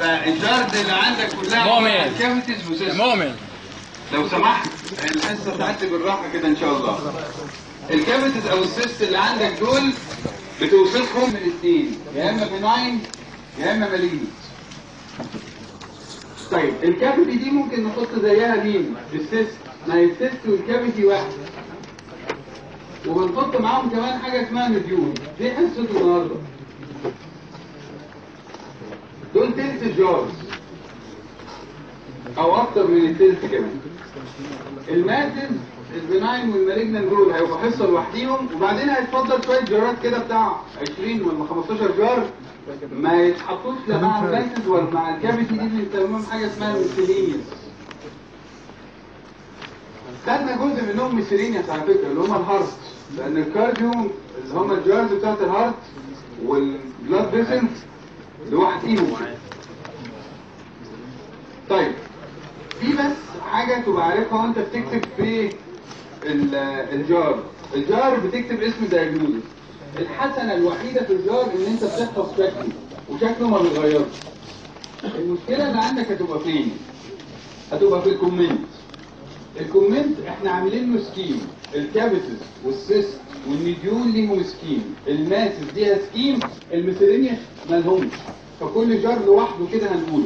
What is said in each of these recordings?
فالجارد اللي عندك كلها مؤمن. الكافيتيز وسيستم مؤمن لو سمحت الحصه بتاعتي بالراحه كده ان شاء الله الكافيتيز او السيست اللي عندك دول بتوصفهم من اثنين يا اما بناين يا اما ماليني طيب الكافيتي دي ممكن نحط زيها مين السيست ما هي السيست والكافيتي واحد وبنحط معاهم كمان حاجه اسمها مديول دي حصته النهارده دول تلت جارز او اكتر من التلت كمان الماتز البناين والمالجنان دول هيبقوا حصه لوحديهم وبعدين هيتفضل شويه جارات كده بتاع 20 ولا 15 جار ما يتحطوش لا مع الماتز ولا مع الكافيتي دي بنسميهم حاجه اسمها ميسيلينيوس خدنا جزء منهم ميسيلينيوس على فكره اللي هم الهارت لان الكارديو اللي هم الجارز بتاعت الهارت والبلاد فيسلز لوحديهم كده. طيب في بس حاجة تبقى عارفها وانت بتكتب في ال- الجار الجار بتكتب اسم دايجنوزس الحسنة الوحيدة في الجار ان انت بتحفظ شكله وشكله ما بيتغيرش المشكلة اللي عندك هتبقى فين؟ هتبقى في الكومنت الكومنت احنا عاملين له سكيم الكابيتس والسيست والمديول ليهم سكيم الماسس ليها سكيم الميسيلينيوس مالهمش فكل جار لوحده كده هنقوله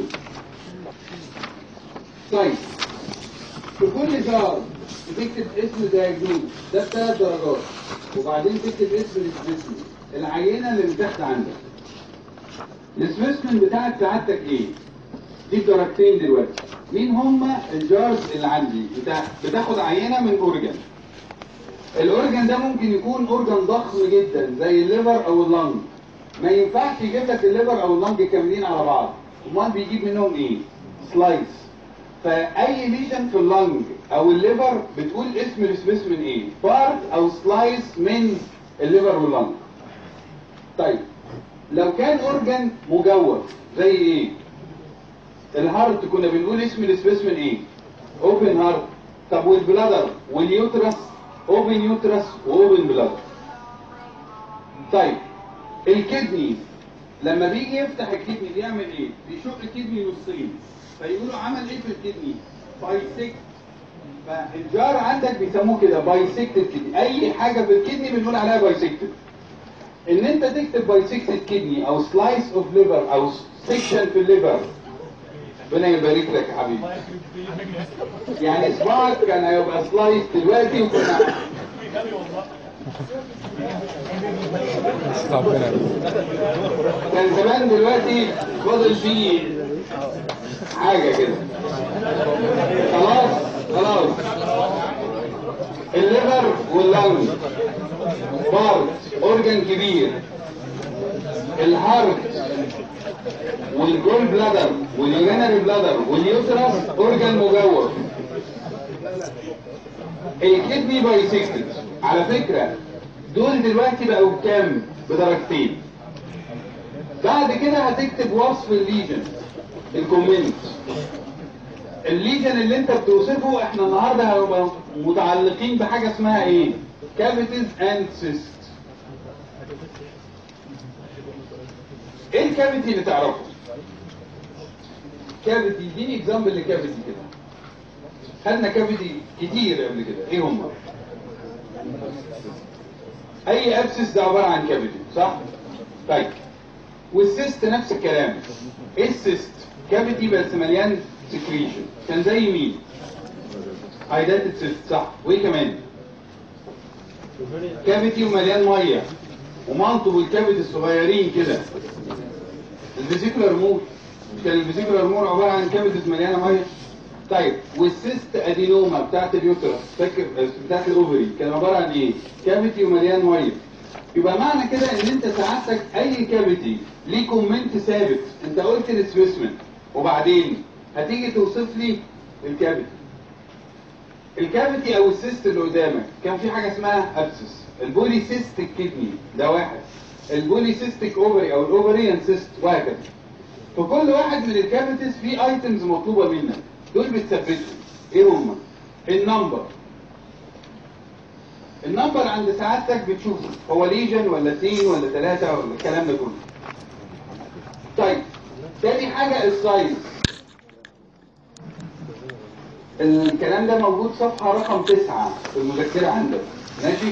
طيب في كل جار بتكتب اسم دايجنوز ده بثلاث درجات وبعدين تكتب اسم السبيسمن العينه اللي من تحت عندك السبيسمن بتاعك سعادتك ايه؟ دي بدرجتين دلوقتي مين هما الجارز اللي عندي بتاع بتاخد عينه من اورجان الاورجان ده ممكن يكون اورجان ضخم جدا زي الليفر او اللنج ما ينفعش يجيب لك الليفر او اللنج كاملين على بعض امال بيجيب منهم ايه سلايس فاي ليجن في اللنج او الليفر بتقول اسم السبيسمن ايه بارت او سلايس من الليفر واللنج طيب لو كان اورجان مجوف زي ايه الهارت كنا بنقول اسم السبيسمن ايه اوبن هارت طب والبلادر واليوترس اوبن يوترس واوبن بلادر طيب الكدني لما بيجي يفتح الكدني بيعمل ايه بيشق الكدني نصين فيقولوا عمل ايه في الكدني بايسكت فالجار عندك بيسموه كده بايسكتد كدني اي حاجه في الكدني بنقول عليها بايسكتد ان انت تكتب بايسكتد كدني او سلايس اوف ليفر او سيكشن في الليفر ربنا يبارك لك يا حبيبي يعني صباعك كان هيبقى سلايس دلوقتي وكنا كان زمان دلوقتي فاضل فيه حاجة كده خلاص خلاص الليفر واللنج بارت اورجان كبير الهارت والجول بلادر واليورينري بلادر واليوترس اورجان مجوف الكدني بايسكتد على فكرة دول دلوقتي بقوا بكام بدرجتين بعد كده هتكتب وصف الليجن الكومنت الليجن اللي انت بتوصفه احنا النهارده هنبقى متعلقين بحاجه اسمها ايه كافيتيز اند سيست ايه الكافيتي اللي تعرفه كافيتي اديني اكزامبل لكافيتي كده خدنا كافيتي كتير قبل كده ايه هم اي ابسس ده عباره عن كافيتي صح طيب والسيست نفس الكلام ايه السيست كافيتي بس مليان سكريشن كان زي مين هايداتد سيست صح وايه كمان كافيتي ومليان ميه ومنطق والكافيتي الصغيرين كده الفيزيكولار مور مش كان الفيزيكولار مور عباره عن كافيتيز مليانه ميه طيب والسيست ادينوما بتاعت اليوترس فاكر بتاعت الاوفري كان عباره عن ايه كافيتي ومليان ميه يبقى معنى كده ان انت سعادتك اي كافيتي ليه كومنت ثابت انت قلت السبيسمن وبعدين هتيجي توصف لي الكافيتي الكافيتي او السيست اللي قدامك كان في حاجه اسمها ابسس البولي سيستيك كدني ده واحد البولي سيستيك اوفري او الاوفريان سيست وهكذا فكل واحد من الكافيتيز فيه ايتمز مطلوبه منك دول بتثبتهم ايه هم النمبر النمبر عند سعادتك بتشوفه هو ليجن ولا اثنين ولا ثلاثة ولا الكلام ده كله طيب تاني حاجة السايز الكلام ده موجود صفحة رقم تسعة في المذكرة عندك ماشي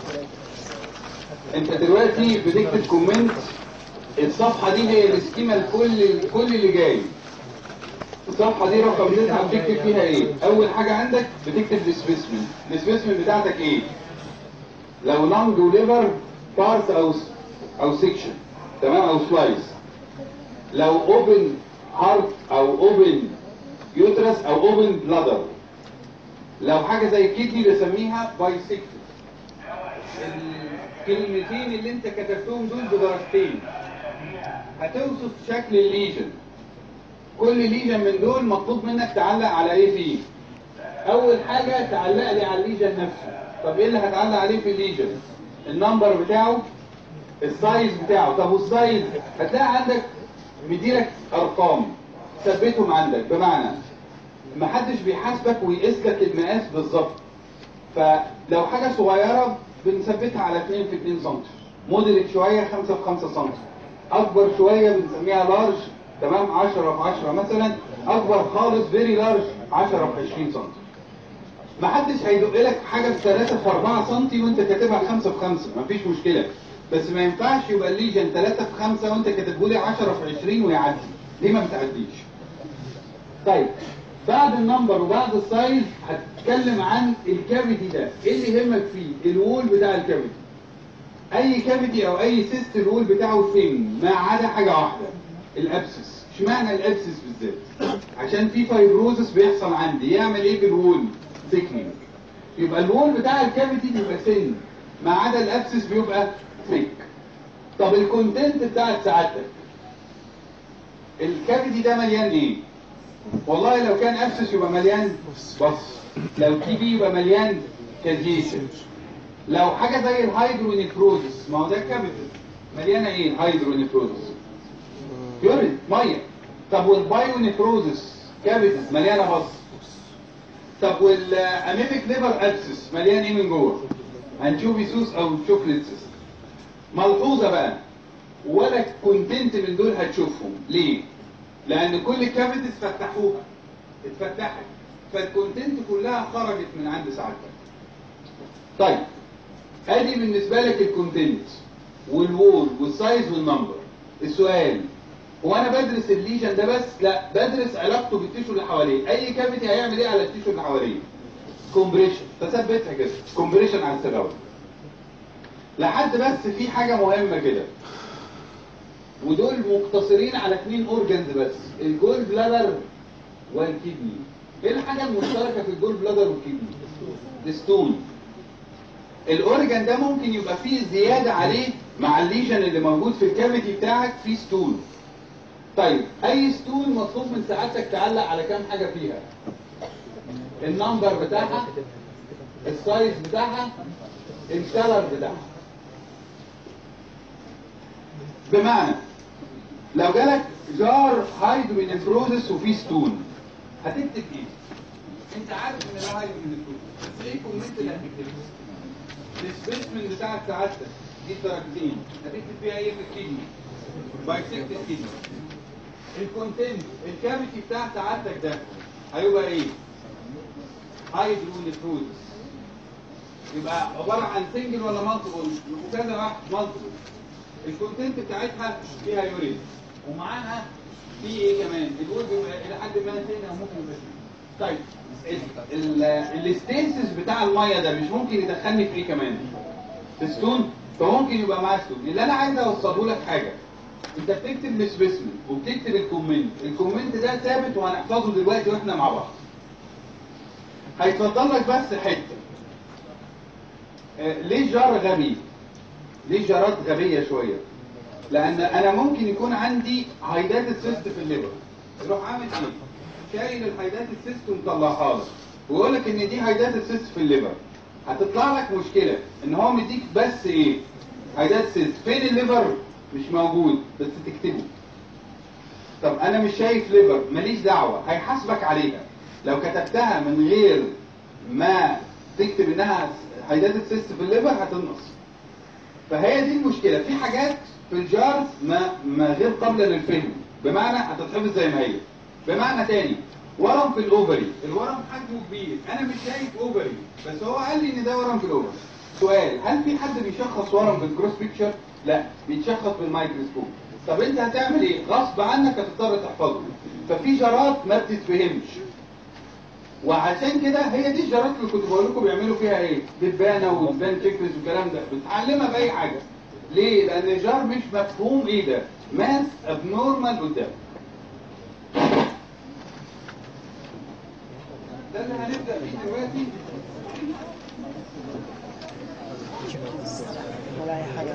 انت دلوقتي بتكتب كومنت الصفحة دي هي السكيمة لكل كل اللي جاي الصفحة دي رقم تسعة بتكتب فيها ايه اول حاجة عندك بتكتب السبيسمن السبيسمن بتاعتك ايه لو لانج وليفر بارت او او سيكشن تمام او سلايس لو اوبن هارت او اوبن يوترس او اوبن بلادر لو حاجه زي كيدني بسميها بايسكت الكلمتين اللي انت كتبتهم دول بدرجتين هتوصف شكل الليجن كل ليجن من دول مطلوب منك تعلق على ايه فيه اول حاجه تعلق لي على الليجن نفسه طب ايه اللي هتعلق عليه في الليجن النمبر بتاعه السايز بتاعه طب والسايز هتلاقي عندك مديلك ارقام ثبتهم عندك بمعنى ما حدش بيحاسبك ويقيس لك المقاس بالظبط فلو حاجه صغيره بنثبتها على 2 في 2 سم مودريت شويه 5 في 5 سم اكبر شويه بنسميها لارج تمام 10 في 10 مثلا اكبر خالص فيري لارج 10 في 20 سم ما حدش هيدق لك حاجه في 3 في 4 سم وانت كاتبها 5 في 5 مفيش مشكله بس ما ينفعش يبقى الليجن 3 في 5 وانت كاتبه لي 10 في 20 ويعدي دي ما بتعديش طيب بعد النمبر وبعد السايز هتتكلم عن الكافيتي ده ايه اللي يهمك فيه الوول بتاع الكافيتي اي كافيتي او اي سيست الوول بتاعه ثين ما عدا حاجه واحده الابسس اشمعنى الابسس بالذات عشان في فايبروزس بيحصل عندي يعمل ايه بالوول ثيكنينج يبقى الوول بتاع الكافيتي بيبقى ثين ما عدا الابسس بيبقى ثيك طب الكونتنت بتاع سعادتك الكافيتي ده مليان ايه والله لو كان ابسس يبقى مليان بص لو تي بي يبقى مليان كازيشن لو حاجه زي الهيدرونيفروزس ما هو ده كافيتي مليانه ايه الهيدرونيفروزس يورين ميه طب والبايونيفروزس كافيتي مليانه بص طب والاميبيك ليفر ابسس مليان ايه من جوه انشوفيسوس او شوكليتسس ملحوظه بقى ولا كونتنت من دول هتشوفهم ليه لان كل الكافيتيز فتحوها اتفتحت فالكونتنت كلها خرجت من عند سعادتك طيب ادي بالنسبه لك الكونتنت والوول والسايز والنمبر السؤال هو انا بدرس الليجن ده بس لا بدرس علاقته بالتيشو اللي حواليه اي كافيتي هيعمل ايه على التيشو اللي حواليه كومبريشن فثبتها كده كومبريشن على السباوي لحد بس في حاجه مهمه كده ودول مقتصرين على اثنين اورجنز بس الجول بلادر والكدني ايه الحاجه المشتركه في الجول بلادر والكدني الستون الاورجن ده ممكن يبقى فيه زياده عليه مع الليجن اللي موجود في الكافيتي بتاعك فيه ستون طيب اي ستون مطلوب من سعادتك تعلق على كام حاجه فيها النمبر بتاعها السايز بتاعها الكلر بتاعها بمعنى لو جالك جار هايدرومينيفروزس وفيه ستون هتكتب ايه؟ انت عارف ان ده هايدرومينيفروزس بس ايه الكومنت اللي هتكتبه؟ السبيسمن بتاعت سعادتك دي درجتين هتكتب فيها ايه في الكيدني؟ بايسكت الكيدني الكونتنت الكافيتي بتاع سعادتك ده هيبقى ايه؟ هايدرومينيفروزس يبقى عبارة عن سنجل ولا مالتيبل وكذا واحد مالتيبل الكونتنت بتاعتها فيها يورين ومعاها في ايه كمان الوول بيبقى الى حد ما تاني او ممكن يبقى طيب الستينسز بتاع الميه ده مش ممكن يدخلني في ايه كمان في ستون فممكن يبقى معاه ستون اللي انا عايز اوصله لك حاجه انت بتكتب السبيسمن وبتكتب الكومنت الكومنت ده ثابت وهنحفظه دلوقتي واحنا مع بعض هيتفضل لك بس حته آه ليه جار غبي ليه جارات غبية شوية لأن أنا ممكن يكون عندي هايدات السيست في الليبر يروح عامل إيه؟ شايل الهايدات السيست ومطلعها لك ويقول لك إن دي هايدات السيست في الليبر هتطلع لك مشكلة إن هو مديك بس إيه؟ هايدات سيست فين الليبر؟ مش موجود بس تكتبه طب أنا مش شايف ليبر ماليش دعوة هيحاسبك عليها لو كتبتها من غير ما تكتب إنها هايدات السيست في الليبر هتنقص فهي دي المشكلة في حاجات في الجار ما, ما غير قابلة للفهم بمعنى هتتحفظ زي ما هي بمعنى تاني ورم في الاوفري الورم حجمه كبير انا مش شايف اوفري بس هو قال لي ان ده ورم في الاوفري سؤال هل في حد بيشخص ورم في الكروس بيكتشر لا بيتشخص بالميكروسكوب طب انت هتعمل ايه غصب عنك هتضطر تحفظه ففي جرات ما بتتفهمش وعشان كده هي دي الجرات اللي كنت بقول لكم بيعملوا فيها ايه دبانه ودبان تكرز والكلام ده بتعلمها باي حاجه ليه لان الجار مش مفهوم ايه ده ماس ابنورمال قدام ده اللي هنبدا فيه دلوقتي ولا اي حاجه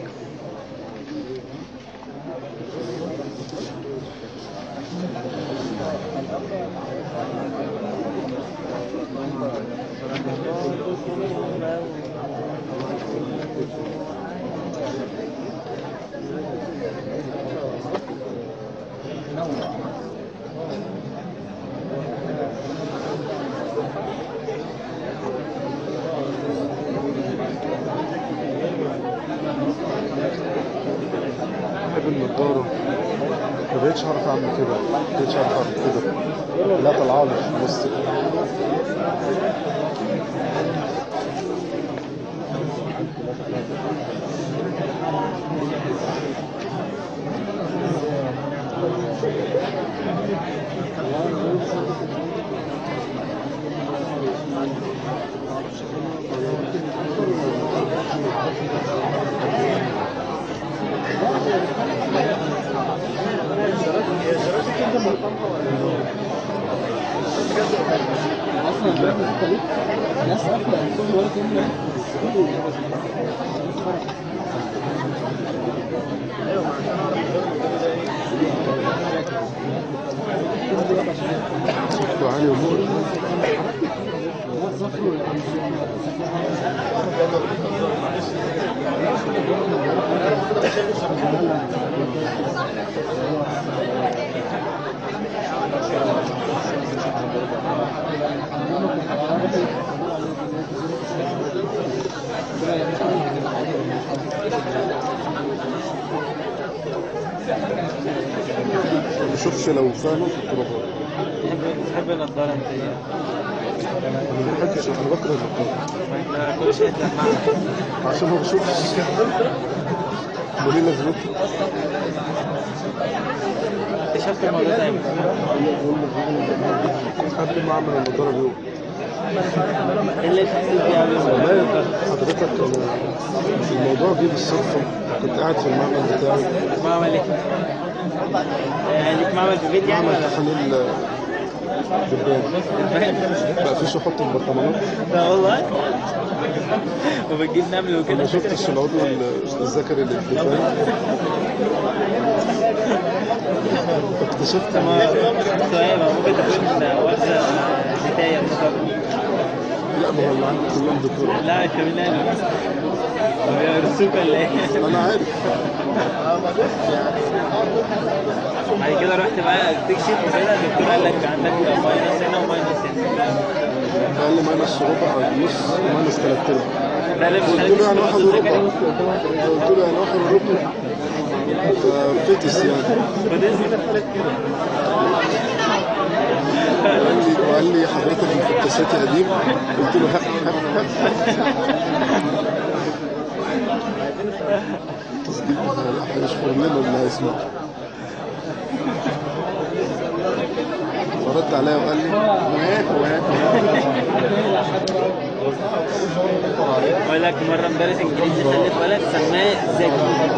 بحب النضارة ما بقتش اعرف اعمل كده ما بقتش اعرف اعمل كده لا طلعوا لي في النص صوته عالي ومقرف ما بشوفش لو فعلا في الطرقات بتحب النضاره انت ايه؟ انا ما بحبش انا بكره النضارة كل شيء تلمعها عشان ما بشوفش وليه لازمتها اكتشفت الموضوع ده امتى؟ قبل ما اعمل النضارة بيوم ايه اللي تحس بيه قبل ما والله حضرتك انا الموضوع جه بالصدفة كنت قاعد في المعمل بتاعي معمل ايه؟ آه، ليك معمل في البيت يعني معمل ولا؟ تحاليل دبان بقى فيش احط البرطمانات لا والله وبتجيب نمل ما وكده شفتش العضو ال- الذكري للدبان اكتشفت ما سؤال ما ممكن تكون واخده نتايه مثلا لا ما هو اللي عندي كلهم دكتور لا كمان بيرسوك ولا ايه؟ انا عارف بعد كده رحت بقى تكشف وكده الدكتور قال لك عندك ماينس هنا وماينس هنا قال لي ماينس ربع او نص ماينس ثلاث ارباع ده اللي قلت له يعني واحد وربع قلت له يعني واحد وربع ففتس يعني وقال لي وقال لي حضرتك مفتشاتي قديم قلت له هق هق هق تصديق هيشكر لنا اللي هيسمع فرد عليا وقال لي وهات وهات بقول لك مره مدرس انجليزي خلف ولد سماه زكي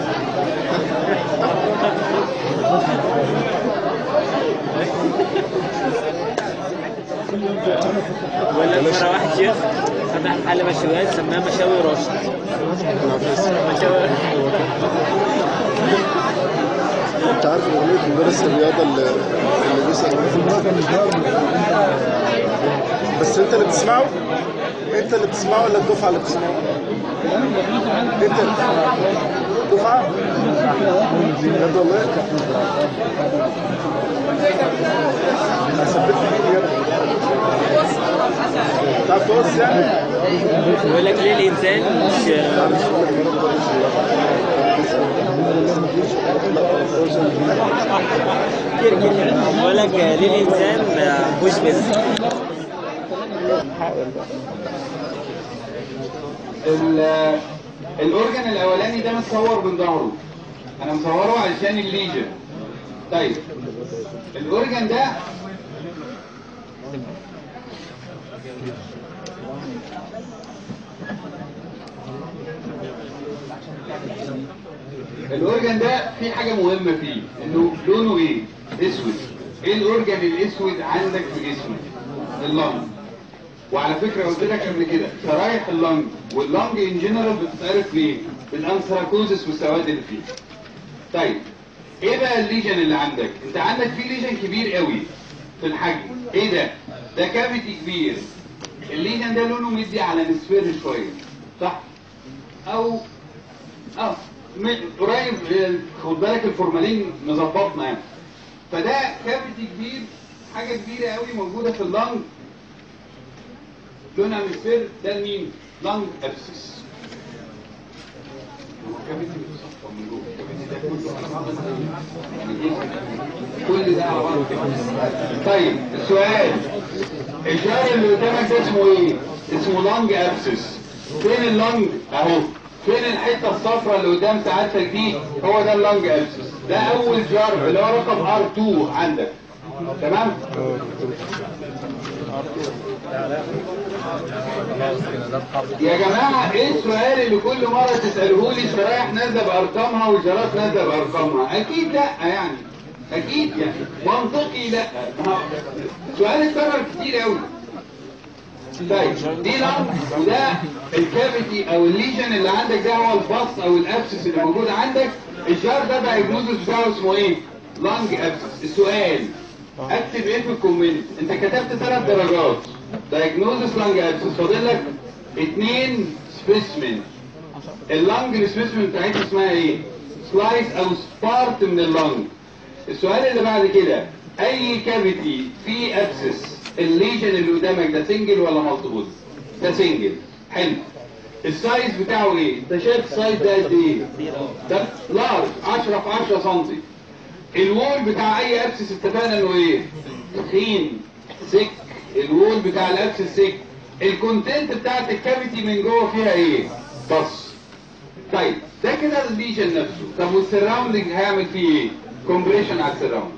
بقول لك مره واحد شيخ فتح محل مشويات سماه مشاوي راشد مشاوي انت عارف اغنيه مدرس الرياضه اللي اللي بيسال بس انت اللي بتسمعه انت اللي بتسمعه ولا الدفعه اللي بتسمعه انت دفعه بجد والله هثبت فيك يا ابني تعرف تقص يعني؟ بيقول لك ليه الانسان مش لا مش هقول لك يا رب ولا شيء. كتير جدا بقول لك ليه الانسان مش بس ال- الاورجن الاولاني ده متصور من ظهره انا مصوره علشان الليجن طيب الاورجن ده الاورجن ده في حاجه مهمه فيه انه لونه ايه اسود ايه الاورجن الاسود عندك في جسمك اللنج وعلى فكره قلت لك قبل كده شرايح اللنج واللنج ان جنرال بتتعرف ليه بالانثراكوزس والسواد اللي فيه طيب ايه بقى الليجن اللي عندك انت عندك في ليجن كبير قوي في الحجم ايه ده ده كافيتي كبير الليجن ده لونه مدي على نسفير شويه صح او اه م- قريب خد بالك الفورمالين مظبطنا يعني فده كافيتي كبير حاجه كبيره قوي موجوده في اللنج لونها مصفر ده مين؟ لانج ابسس كل ده على بعضه كده. طيب السؤال الشهر اللي قدامك ده اسمه ايه؟ اسمه لانج ابسس فين اللانج؟ اهو فين الحته الصفراء اللي قدام سعادتك دي؟ هو ده اللانج ابسس ده اول جار اللي هو رقم ار2 عندك تمام؟ يا جماعة ايه السؤال اللي كل مرة تسأله لي شرايح نازلة بأرقامها وجرات نازلة بأرقامها أكيد لا يعني أكيد يعني منطقي لا ما- سؤال اتكرر كتير قوي طيب دي لانج وده الكافيتي او الليجن اللي عندك ده هو الباص او الابسس اللي موجود عندك الجار ده دايجنوزس بتاعه اسمه ايه؟ لانج ابسس السؤال اكتب ايه في الكومنت انت كتبت ثلاث درجات دايجنوزس لانج ابسس فاضل لك اثنين سبيسمن اللانج السبيسمن بتاعتها اسمها ايه؟ سلايس او سبارت من اللانج السؤال اللي بعد كده اي كافيتي في ابسس الليجن اللي قدامك ده سنجل ولا مالتيبل؟ ده سنجل حلو السايز بتاعه ايه؟ انت شايف السايز ده قد ايه؟ ده لارج 10 في 10 سم الوول بتاع اي ابسس اتفقنا انه ايه؟ تخين سك الوول بتاع الابسس سك الكونتنت بتاعت الكافيتي من جوه فيها ايه؟ بص طيب ده كده الليجن نفسه طب والسراوندنج هيعمل فيه ايه؟ كومبريشن على السراوندنج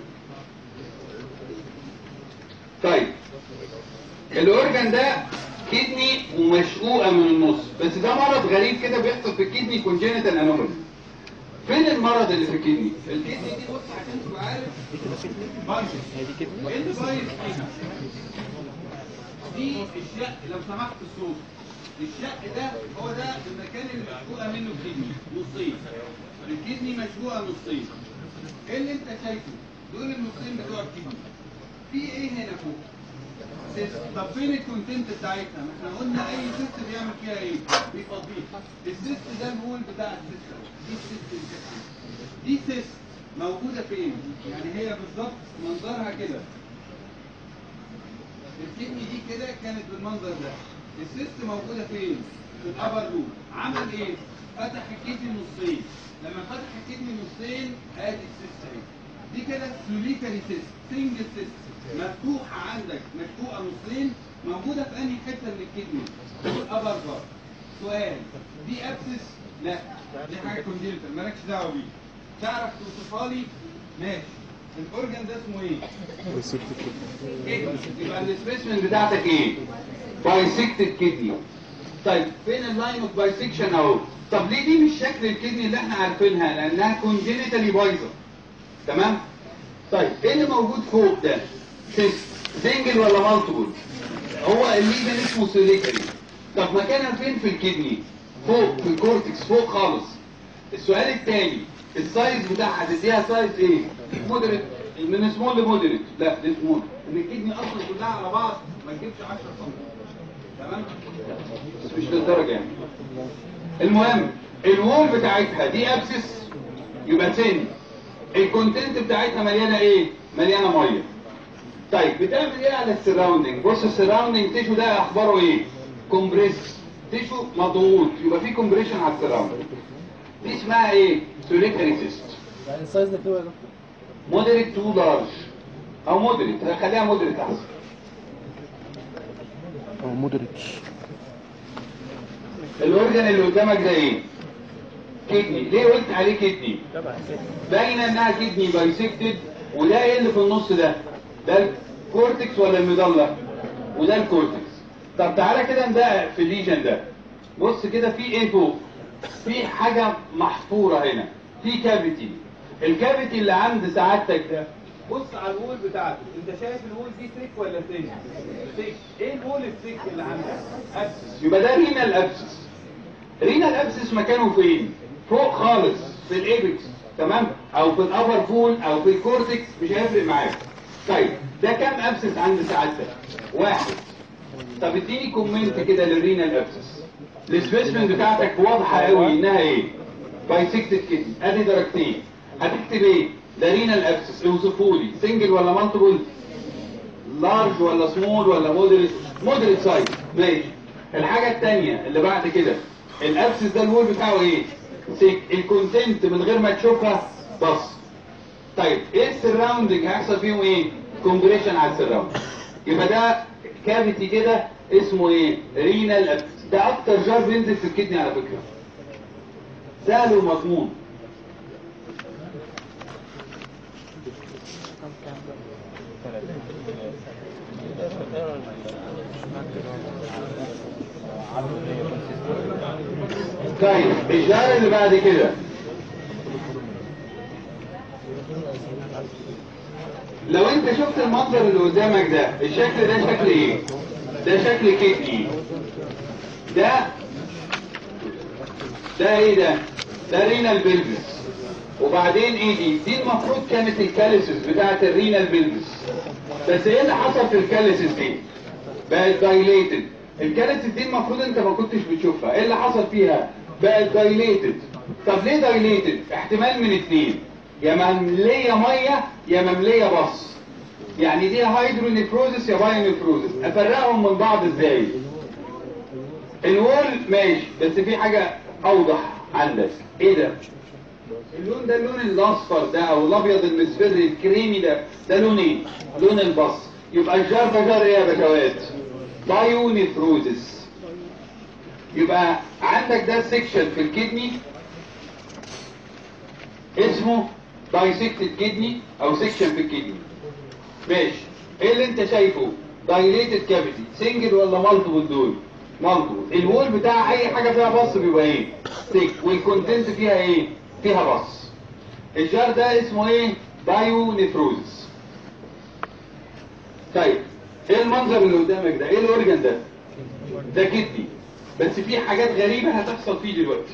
طيب الاورجن ده كدني ومشقوقه من النص بس ده مرض غريب كده بيحصل في الكدني كونجينيتال انومالي فين المرض اللي في الكدني الكدني دي بص عشان تبقى عارف بايظ ايه اللي بايظ فيها دي الشق لو سمحت الصوت الشق ده هو ده المكان اللي مشقوقه منه الكدني نصين الكدني مشقوقه نصين ايه اللي انت شايفه دول النصين بتوع الكدني في ايه هنا فوق سيست. طب فين الكونتنت بتاعتها؟ ما احنا قلنا اي سيست بيعمل فيها ايه؟ بيفضيها. السيست ده الهول بتاع السيست دي السيست الكتف. دي سيست موجوده فين؟ يعني هي بالظبط منظرها كده. الكدني دي كده كانت بالمنظر ده. السيست موجوده فين؟ في الابر لوب. عمل ايه؟ فتح الكدني نصين. لما فتح الكدني نصين ادي السيست اهي. دي كده سوليتري سيست سنجل سيست مفتوحه عندك مشقوقه نصين موجوده في انهي حته من الكدني؟ في الابر بار سؤال دي ابسس؟ لا دي حاجه كونجنتال مالكش دعوه بيه تعرف توصفها لي؟ ماشي الاورجن ده اسمه ايه؟ كدني يبقى السبيسمن بتاعتك ايه؟ بايسكتد كدني طيب فين اللاين اوف بايسكشن اهو طب ليه دي مش شكل الكدني اللي احنا عارفينها لانها كونجنتالي بايظه تمام طيب ايه اللي موجود فوق ده سيست سنجل ولا مالتيبل هو الليجن اسمه سيليكري طب مكانها فين في الكدني فوق في الكورتكس فوق خالص السؤال الثاني السايز بتاعها تديها سايز ايه مودريت من سمول لمودريت لا دي سمول ان الكدني اصلا كلها على بعض ما تجيبش 10 سم تمام بس مش للدرجه يعني المهم الوول بتاعتها دي ابسس يبقى سن الكونتنت بتاعتها مليانه ايه مليانه ميه طيب بتعمل ايه على السراوندنج بص السراوندنج تيشو ده اخباره ايه كومبريس تيشو مضغوط يبقى في كومبريشن على السراوندنج دي اسمها ايه سوليتري سيست يعني السايز ده كده يا دكتور مودريت تو لارج او مودريت خليها مودريت احسن او مودريتش الاورجن اللي قدامك ده ايه كدني ليه قلت عليه كدني باينه انها كدني بايسكتد وده ايه اللي في النص ده ده الكورتكس ولا الميدالة وده الكورتكس طب تعالى كده ندقق في الليجن ده بص كده في ايه فوق في حاجه محفوره هنا في كافيتي الكافيتي اللي عند سعادتك ده بص على الوول بتاعته انت شايف الوول دي ثيك ولا ثين ثيك ايه الوول الثيك اللي عندك ابسس يبقى ده رينال ابسس رينال ابسس مكانه فين فوق خالص في الايبكس تمام او في الابر فول او في الكورتكس مش هيفرق معاك طيب ده كام ابسس عند سعادتك واحد طب اديني كومنت كده للرينال ابسس السبيسمن بتاعتك واضحه قوي انها ايه بايسكتد كدني ادي درجتين هتكتب ايه ده رينال ابسس اوصفوا لي سنجل ولا مالتيبل لارج ولا سمول ولا مودريت مودريت سايز ماشي الحاجه الثانيه اللي بعد كده الابسس ده الوول بتاعه ايه سيك الكونتنت من غير ما تشوفها بص طيب ايه السراوندنج هيحصل فيهم ايه كومبريشن على السراوند يبقى ده كافيتي كده اسمه ايه رينال ابسس ده اكتر جار بينزل في الكدني على فكره سهل ومضمون طيب الجار اللي بعد كده لو انت شفت المنظر اللي قدامك ده الشكل ده شكل ايه ده شكل كدني ده ده ايه ده ده رينال بيلفس وبعدين ايه دي دي المفروض كانت الكاليسيس بتاعت الرينال بيلفس بس ايه اللي حصل في الكاليسيس دي بقت دايليتد الكاليسيس دي المفروض انت ما كنتش بتشوفها ايه اللي حصل فيها بقت دايليتد طب ليه دايليتد احتمال من اتنين يا ممليه ميه يا ممليه بص يعني دي هيدرونيفروزس يا بايونيفروزس افرقهم من بعض ازاي الوول ماشي بس في حاجه اوضح عندك ايه ده اللون ده اللون الاصفر ده او الابيض المصفري الكريمي ده ده لون ايه لون البص يبقى الجار ده جار ايه يا بشوات بايونيفروزس يبقى عندك ده سيكشن في الكدني اسمه دايسكتد كدني او سيكشن في الكدني ماشي ايه اللي انت شايفه دايليتد كافيتي سنجل ولا مالتيبل دول مالتيبل الوول بتاع اي حاجه فيها بص بيبقى ايه ثيك والكونتنت فيها ايه فيها بص الجار ده اسمه ايه بايو نيفروزس طيب ايه المنظر اللي قدامك ده ايه الاورجن ده ده كدني بس في حاجات غريبه هتحصل فيه دلوقتي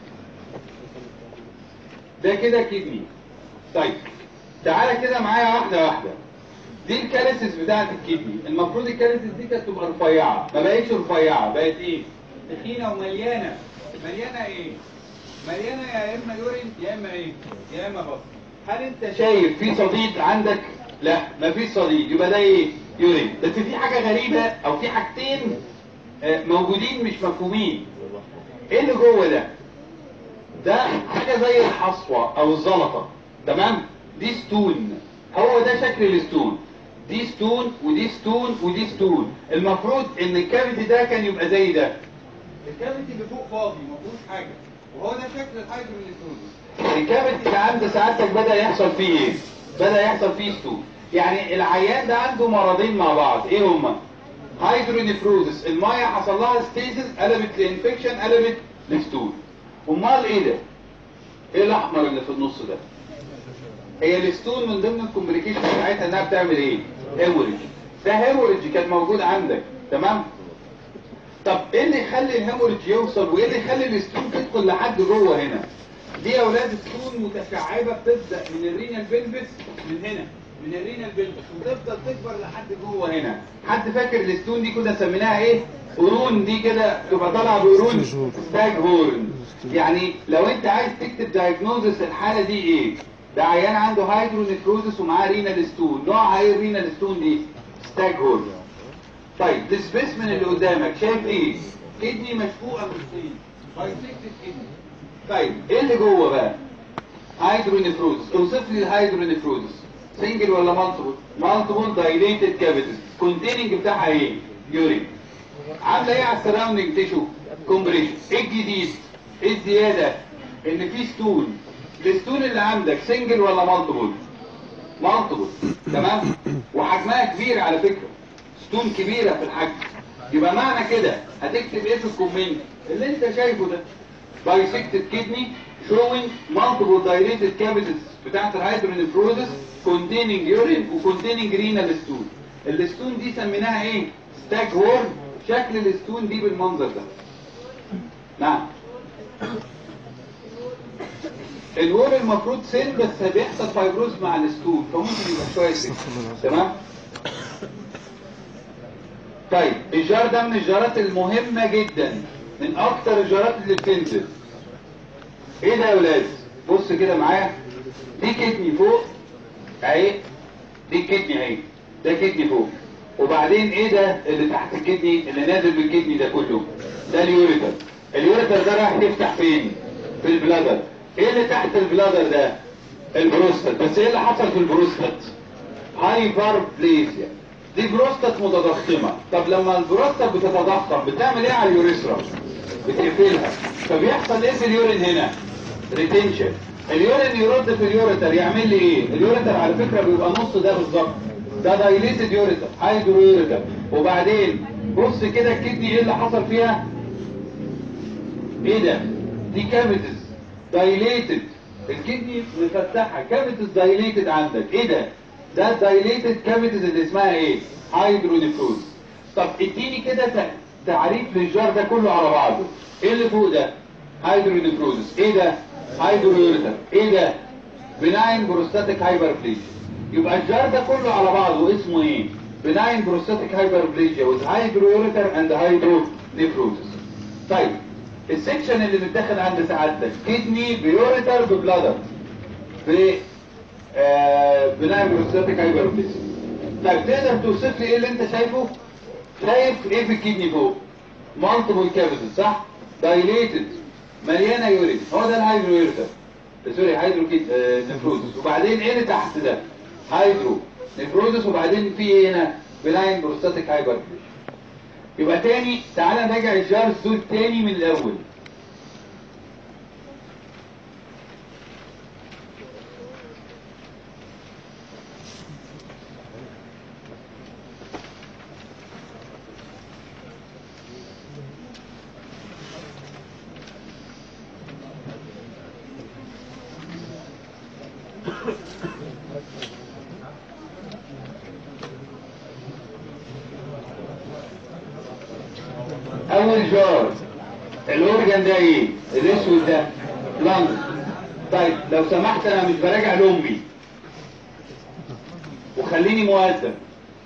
ده كده كدني طيب تعالى كده معايا واحده واحده دي الكاليسيس بتاعت الكدني المفروض الكاليسيس دي كانت تبقى رفيعه ما بقتش رفيعه بقت ايه تخينه ومليانه مليانه ايه مليانه يا اما يورين يا اما ايه يا اما بطن هل انت شايف في صديد عندك لا مفيش صديد يبقى ده ايه يورين بس في حاجه غريبه او في حاجتين آه، موجودين مش مفهومين ايه اللي جوه ده ده حاجه زي الحصوه او الزلطه تمام دي ستون هو ده شكل الستون دي ستون ودي ستون ودي ستون المفروض ان الكافيتي ده كان يبقى زي ده الكافيتي اللي فوق فاضي ما فيهوش حاجه وهو ده شكل الهايدروميليتروزس الكافيتي اللي عند سعادتك بدا يحصل فيه ايه بدا يحصل فيه ستون يعني العيان ده عنده مرضين مع بعض ايه هما هايدرونيفروزس الميه حصل لها ستيسيس قلبت لانفكشن قلبت لستون امال ايه ده ايه الاحمر اللي في النص ده هي الستون من ضمن الكومبليكيشن بتاعتها انها بتعمل ايه هيموريج ده هيموريج كان موجود عندك تمام طب ايه اللي يخلي الهيموريج يوصل وايه اللي يخلي الستون تدخل لحد جوه هنا دي يا اولاد ستون متشعبه بتبدا من الرينال بلفس من هنا من الرينال بلفس وتفضل تكبر لحد جوه هنا حد فاكر الستون دي كده سميناها ايه قرون دي كده تبقى طالعه بقرون ستاج هورن يعني لو انت عايز تكتب دايجنوزس الحاله دي ايه ده عيان عنده هايدرونيفروزس ومعاه رينال ستون نوعها ايه الرينال ستون دي ستاج هورن طيب السبيسمن اللي قدامك شايف ايه كدني مشقوقه من الصين بايسكتد كدني طيب ايه اللي جوه بقى هايدرونيفروزس اوصف لي الهايدرونيفروزس سنجل ولا مالتيبل مالتيبل دايليتد كافيتيز كونتيننج بتاعها ايه يورين عامله ايه على السراوندنج تيشو كومبريشن ايه الجديد ايه الزياده ان في ستون الستون اللي عندك سنجل ولا مالتيبل مالتيبل تمام وحجمها كبير على فكره ستون كبيره في الحجم يبقى معنى كده هتكتب ايه في الكومنت اللي انت شايفه ده بايسكتد كدني showing multiple dilated cavities بتاعت الهيدرونيفروزس containing urine و containing renal stool الستون دي سميناها ايه ستاك هورن شكل الستون دي بالمنظر ده نعم الور المفروض سن بس بيحصل فايبروز مع الستون فممكن يبقى شويه سن تمام طيب الجار ده من الجارات المهمة جدا من اكتر الجارات اللي بتنزل ايه ده يا ولاد بص كده معايا دي كدني فوق اهي دي الكدني اهي ده كدني فوق وبعدين ايه ده اللي تحت الكدني اللي نازل بالكدني ده كله ده اليوريتر اليوريتر ده رايح يفتح فين في البلادر ايه اللي تحت البلادر ده البروستات بس ايه اللي حصل في البروستات هايبر بليزيا دي بروستات متضخمه طب لما البروستات بتتضخم بتعمل ايه على اليوريثرا بتقفلها فبيحصل ايه في اليورين هنا ريتنشن اليورين يرد في اليوريتر يعمل لي ايه اليوريتر على فكره بيبقى نص ده بالظبط ده دايليتد يوريتر هايدرو يوريتر وبعدين بص كده الكدني ايه اللي حصل فيها ايه ده دي كافيتس دايليتد الكدني مفتحه كافيتس دايليتد عندك ايه ده ده الدايليتد كافيتس اللي اسمها ايه هايدرونيفروز طب اديني كده ت- تعريف للجار ده كله على بعضه ايه اللي فوق ده هايدرونيفروزس ايه ده هايدرويوريتر ايه ده بناين بروستاتيك هايبربليجيا يبقى الجار ده كله على بعضه اسمه ايه بناين بروستاتيك هايبربليجيا with هايدرويوريتر اند هايدرونيفروزس طيب السكشن اللي متاخد عند سعادتك كدني بيوريتر ببلادر ب آه، بناء بروستاتيك هايبربليزم طيب تقدر توصف لي ايه اللي انت شايفه شايف ايه في الكدني فوق مالتيبل كافيتس صح دايليتد مليانه يورين هو ده الهايدرو يوريتر سوري هايدرو كيد آه، نفروزس وبعدين ايه اللي تحت ده هايدرو نفروزس وبعدين في ايه هنا بناين بروستاتيك هايبربليزم يبقى تاني تعالى نراجع الجارز دول تاني من الاول اول جار الاورجن ده ايه الاسود ده لانج طيب لو سمحت انا مش براجع لامي وخليني مؤدب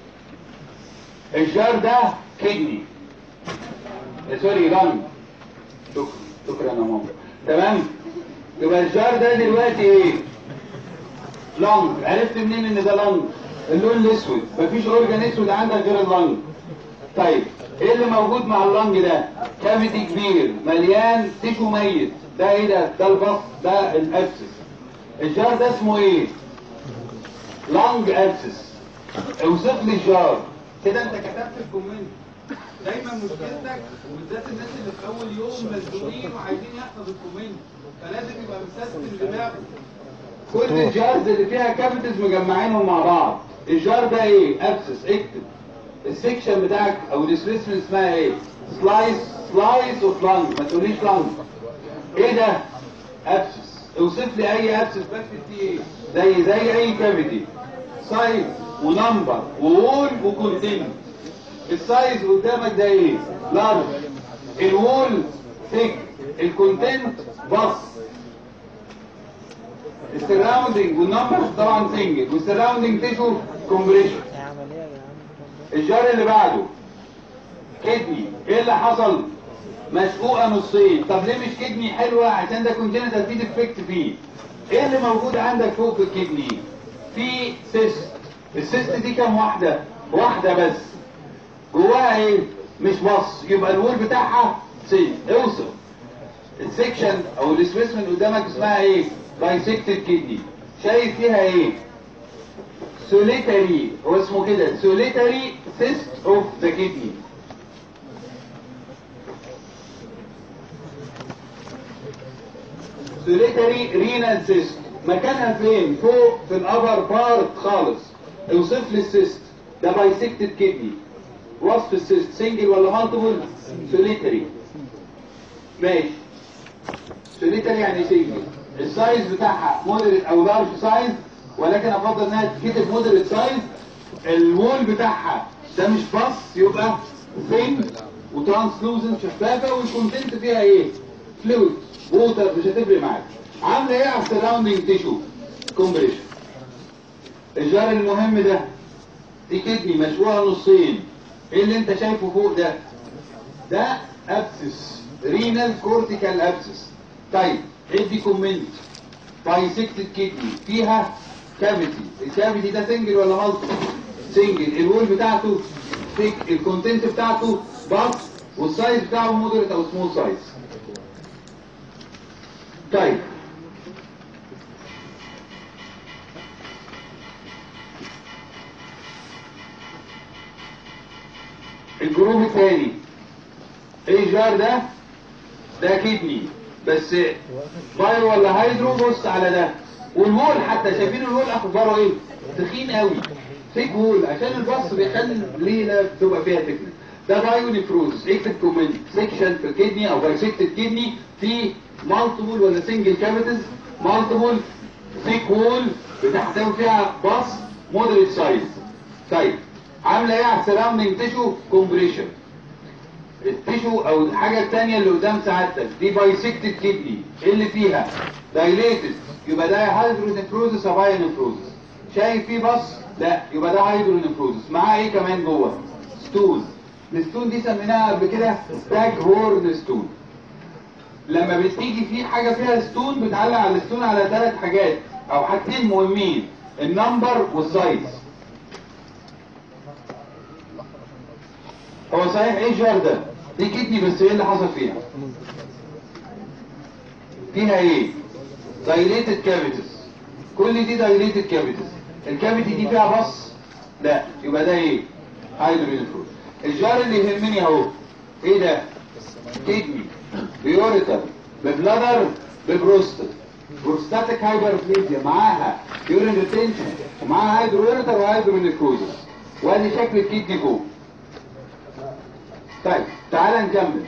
الجار ده كدني آه، سوري لانج شكرا شكرا يا ماما تمام يبقى الجار ده دلوقتي ايه لانج عرفت منين ان ده لانج اللون الاسود مفيش اورجن اسود عندك غير اللانج طيب ايه اللي موجود مع اللنج ده كافيتي كبير مليان تيشو ميت ده ايه ده ده البص ده الابسس الجار ده اسمه ايه لانج ابسس اوصف لي الجار كده انت كتبت الكومنت دايما مشكلتك وبالذات الناس اللي في اول يوم مزنوقين وعايزين يحفظ الكومنت فلازم يبقى مسيستم دماغه كل الجارز اللي فيها كافيتيز مجمعينهم مع بعض الجار ده ايه ابسس اكتب السكشن بتاعك او الديسبيسمنت اسمها ايه سلايس سلايس اوف لانج ما تقوليش لانج ايه ده ابسس اوصف لي اي ابسس بكتب فيه ايه زي زي اي كافيتي سايز ونمبر وول وكونتينت السايز قدامك ده ايه لارج الوول ثيك الكونتنت بص السراوندنج والنمبر طبعا سنجل والسراوندنج تيشو كومبريشن الجار اللي بعده كدني ايه اللي حصل مشقوقه نصين طب ليه مش كدني حلوه عشان ده كونجنتال في ديفكت فيه ايه اللي موجود عندك فوق في الكدني في سيست السيست دي كام واحده واحده بس جواها ايه مش بص يبقى الوول بتاعها سي اوصل السكشن او السبيسمنت قدامك اسمها ايه بايسكتد كدني شايف فيها ايه سوليتاري هو اسمه كده سوليتاري سيست اوف ذا كدني سوليتاري رينال سيست مكانها فين فوق في الابر بارت خالص اوصف لي السيست ده بايسكتد كدني وصف السيست سنجل ولا مالتيبل سوليتاري ماشي سوليتاري يعني سنجل السايز بتاعها مودريت او لارج سايز ولكن افضل انها تتكتب مودريت سايز الوول بتاعها ده مش باص يبقى ثين وترانسلوزنت شفافه والكونتنت فيها ايه؟ فلويد ووتر مش هتفرق معاك عامله ايه على السراوندنج تيشو؟ كومبريشن الجار المهم ده دي كدني مشوها نصين ايه اللي انت شايفه فوق ده؟ ده ابسس رينال كورتيكال ابسس طيب ادي كومنت بايسكتد كدني فيها كافيتي الكافيتي ده سنجل ولا مالتي سنجل الوول بتاعته ثيك الكونتنت بتاعته باص والسايز بتاعه مودريت او سمول سايز طيب الجروب الثاني ايه الجار ده ده كدني بس بايرو ولا هيدرو بص على ده والوول حتى شايفين الوول اخباره ايه تخين قوي ثيك وول عشان البص بيخلي الليله بتبقى فيها تكنس ده بايو نيفروز اكتب كومنت سيكشن في الكدني او بايسكتد كدني في مالتيبل ولا سنجل كافيتيز مالتيبل ثيك وول بتحتوي فيها باص مودريت سايز طيب عامله ايه على السراوندنج تيشو كومبريشن التيشو او الحاجه الثانيه اللي قدام سعادتك دي بايسكتد كدني ايه اللي فيها دايليتد يبقى ده هايدرونيفروزس او بايونيفروزس شايف فيه بص لا يبقى ده هايدرونيفروزس معاه ايه كمان جوه ستون الستون دي سميناها قبل كده ستاج هورن ستون لما بتيجي في حاجه فيها ستون بتعلق على الستون على ثلاث حاجات او حاجتين مهمين النمبر والسايز هو صحيح ايه الجار ده دي كدني بس ايه اللي حصل فيها فيها ايه دايليتد كافيتس كل دي دايليتد كافيتس الكافيتي دي فيها بص لا يبقى ده ايه هايدروجين الجار اللي يهمني اهو ايه ده كدني بيوريتر ببلادر ببروستات بروستاتيك هايبرفليزيا معاها يورين ريتنشن ومعاها هايدرويرتر وهايدرونيكروزس وادي شكل الكدني فوق طيب تعال نكمل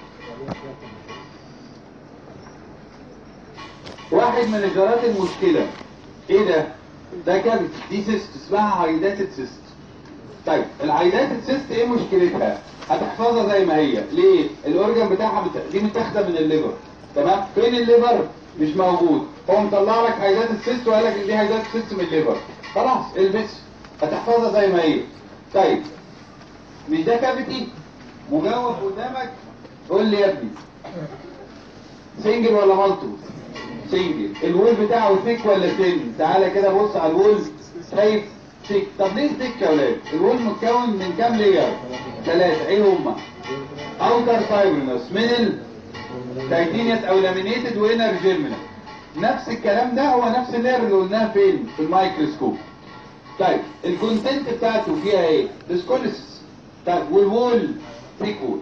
واحد من اجارات المشكلة ايه ده ده كابت دي سيست اسمها هايداتد سيست طيب الهايداتد سيست ايه مشكلتها هتحفظها زي ما هي ليه الاورجن بتاعها بت... دي متاخده من الليفر تمام فين الليفر مش موجود هو مطلع لك هايداتد سيست وقال لك ان دي هايداتد سيست من الليفر خلاص البس هتحفظها زي ما هي طيب مش ده كافيتي مجاوب قدامك قول لي يا ابني سنجل ولا مالتو سنجل الوول بتاعه ثيك ولا ثين تعالى كده بص على الوول شايف ثيك طب ليه ثيك يا ولاد الوول متكون من كام لير ثلاثة ايه هما اوتر فايبرنس من التايتينيوس او لامينيتد وانر جيرمينال نفس الكلام ده هو نفس اللير اللي قلناها فين في الميكروسكوب طيب الكونتنت بتاعته فيها ايه ديسكوليسيس طيب والوول ثيك وول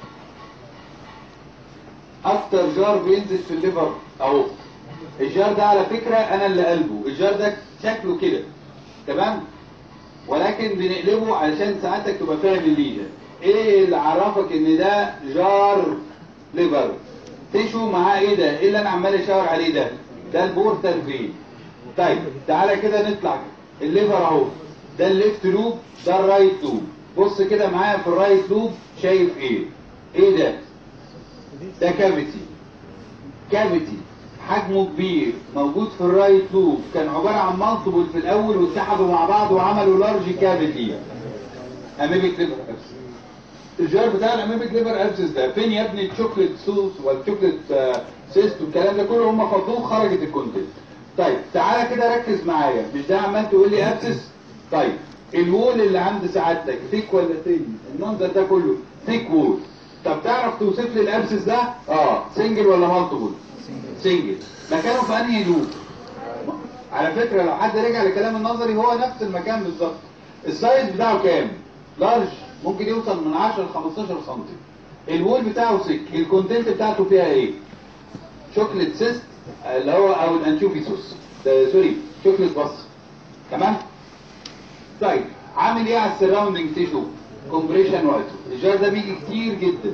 اكتر جار بينزل في الليفر اهو الجار ده على فكرة انا اللي قلبه الجار ده شكله كده تمام ولكن بنقلبه علشان ساعتك تبقى فاهم الليجن ايه اللي عرفك ان ده جار ليفر تشو معاه ايه ده ايه اللي انا عمال اشاور عليه ده ده البورتال فين طيب تعالى كده نطلع الليفر اهو ده الليفت لوب ده الرايت لوب بص كده معايا في الرايت لوب شايف ايه ايه ده ده كافيتي كافيتي حجمه كبير موجود في الرايت لوب كان عبارة عن مالتيبل في الاول واتحدوا مع بعض وعملوا لارج كافيتي اميبيك ليفر ابسس الجار بتاع الاميبيك ليفر ابسس ده فين يا ابني الشوكليت سوس والشوكليت آه، سيست والكلام ده كله هم فضوه خرجت الكونتنت طيب تعالى كده ركز معايا مش ده عمال تقول لي ابسس طيب الوول اللي عند سعادتك ثيك ولا ثين المنظر ده كله ثيك وول طب تعرف توصف لي الابسس ده اه سنجل ولا مالتيبل سنجل مكانه في انهي لوب على فكرة لو حد رجع لكلام النظري هو نفس المكان بالظبط السايز بتاعه كام لارج ممكن يوصل من 10 ل 15 سم الوول بتاعه سك الكونتنت بتاعته فيها ايه شوكليت سيست اللي هو او الانشوفي صوص ده سوري شوكليت بص تمام طيب عامل ايه على السراوندنج تيشو كومبريشن وقته الجار ده بيجي كتير جدا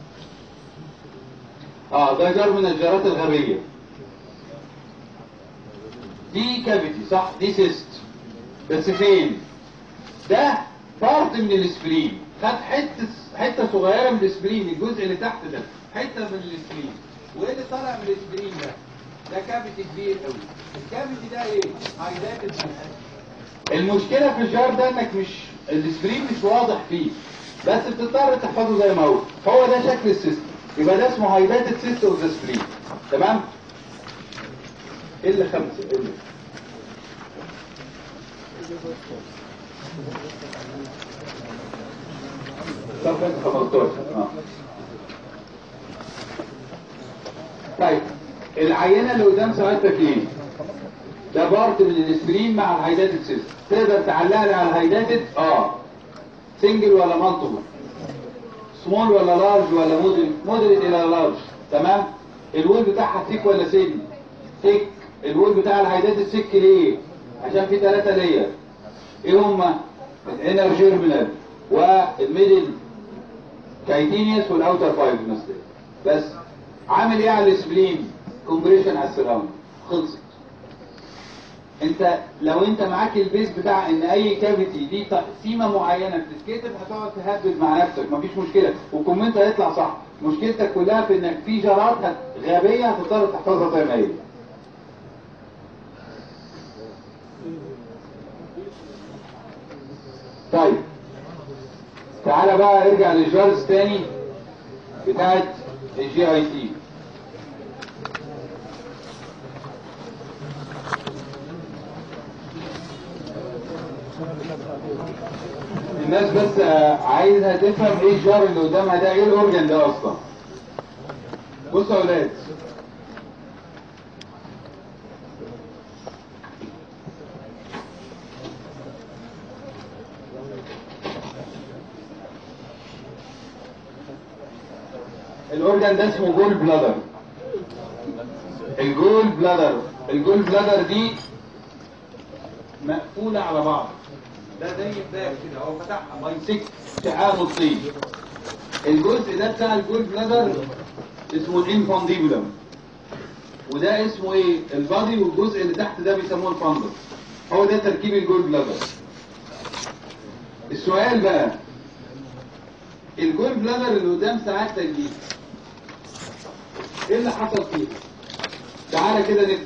اه ده جار من الجارات الغبيه دي كافيتي صح دي سيست بس فين ده بارت من الاسبرين خد حته حته صغيره من الاسبرين الجزء اللي تحت ده حته من الاسبرين وايه اللي طالع من الاسبرين ده ده كافيتي كبير قوي الكافيتي ده ايه هايلايتد المشكله في الجار ده انك مش الاسبرين مش واضح فيه بس بتضطر تحفظه زي ما هو هو ده شكل السيستم يبقى ده اسمه هايلايتد سيستم اوف ذا سبرين تمام الا خمسه الا صفحة 15 اه طيب العينة اللي قدام سؤالتك ايه؟ ده بارت من الاسبرين مع الهايداتد سيستم تقدر تعلق لي على الهايداتد؟ اه سنجل ولا مالتيبل؟ سمول ولا لارج ولا مودريت؟ مودريت الى لارج تمام؟ الوول بتاعها ثيك ولا سن؟ ثيك الوول بتاع الهايداتد سك ليه؟ عشان في ثلاثة لير ايه هما؟ الانر جيرمينال والميدل كايتينيوس والاوتر فايبرنس بس عامل ايه على الاسبلين كومبريشن على السراوند خلصت انت لو انت معاك البيس بتاع ان اي كافيتي دي تقسيمه معينه بتتكتب هتقعد تهبد مع نفسك مفيش مشكله والكومنت هيطلع صح مشكلتك كلها في انك في جرات هت- غبيه هتضطر تحفظها زي ما هي طيب تعالى بقى ارجع للجارز تاني بتاعت الجي اي تي الناس بس آه، عايزها تفهم ايه الجار اللي قدامها ده ايه الاورجن ده اصلا بصوا يا اولاد الاورجن ده اسمه جول بلادر الجول بلادر الجول بلادر دي مقفولة على بعض ده زي الباب كده هو فتحها بايسك شعاب الطين الجزء ده بتاع الجول بلادر اسمه الانفانديبولم وده اسمه ايه البادي والجزء اللي تحت ده بيسموه الفاندر هو ده تركيب الجول بلادر السؤال بقى الجول بلادر اللي قدام سعادتك دي ايه اللي حصل فيه تعالى كده نكتب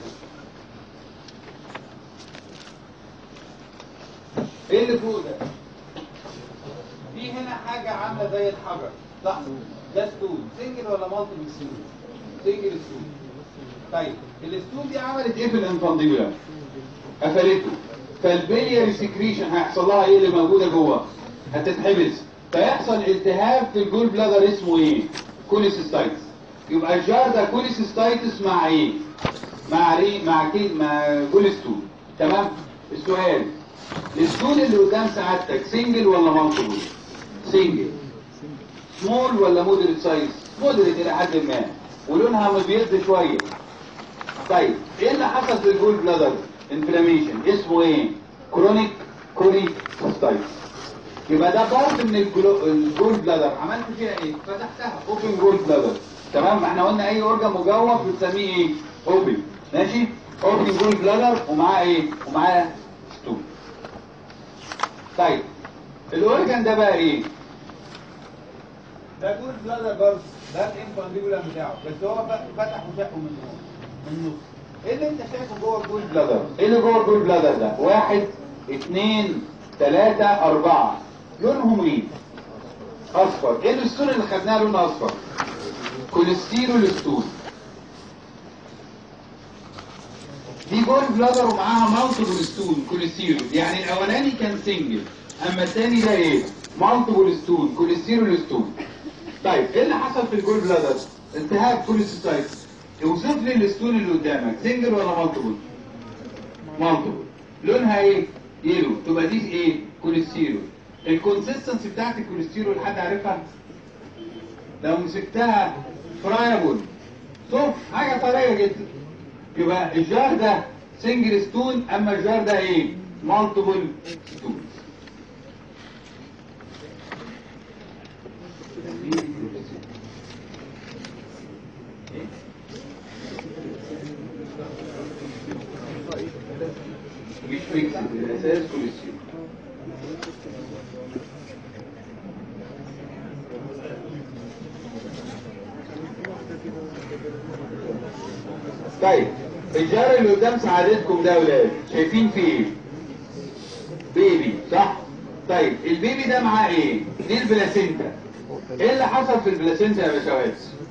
ايه اللي فوق ده في هنا حاجة عاملة زي الحجر صح ده ستول سنجل ولا مالتي ستول سنجل ستول طيب الستول دي عملت ايه في الانفانديبولا قفلته فالبيلياري سكريشن هيحصل لها ايه اللي موجودة جوه هتتحبس فيحصل التهاب في الجول بلادر اسمه ايه كوليسيستايتس يبقى الجار ده كوليسيستايتس مع ايه مع ري مع كي مع كوليستول تمام السؤال الستول اللي قدام سعادتك سنجل ولا مالتيبل سنجل سمول ولا مودريت سايز مودريت الى حد ما ولونها مبيض شويه طيب ايه اللي حصل في الجول بلادر انفلاميشن اسمه ايه كرونيك كوري سايتس يبقى ده بارت من الجلو- الجول بلادر عملت فيها ايه فتحتها اوبن جول بلادر تمام ما احنا قلنا اي اورجان مجوف بنسميه ايه اوبن ماشي اوبن جول بلادر ومعاه ايه ومعاه ستول طيب الاورجان ده بقى ايه ده جول بلادر برضه ده الانفانديبولا بتاعه بس هو ف- فتح وشقه من النص من النص ايه اللي انت شايفه جوه الجول بلادر ايه اللي جوه الجول بلادر ده واحد اثنين ثلاثة أربعة لونهم ايه اصفر ايه الستون اللي خدناها لون اصفر كوليسترول ستون دي جول بلادر ومعاها مالتيبل ستون كوليسترول يعني الاولاني كان سنجل اما الثاني ده ايه مالتيبل ستون كوليسترول ستون طيب ايه اللي حصل في الجول بلادر التهاب كوليستايتس اوصف لي الستون اللي قدامك سنجل ولا مالتيبل مالتيبل لونها ايه يلو تبقى دي ايه كوليسترول الكونسيستنسي بتاعت الكوليسترول حد عارفها لو مسكتها فرايبل صف حاجه طريه جدا يبقى الجار ده سنجل ستون اما الجار ده ايه مالتيبل ستون مش فيكس الاساس كوليسترول طيب الجار اللي قدام سعادتكم ده يا ولاد شايفين فيه ايه؟ بيبي صح؟ طيب البيبي ده معاه ايه؟ دي البلاسينتا ايه اللي حصل في البلاسينتا يا باشوات؟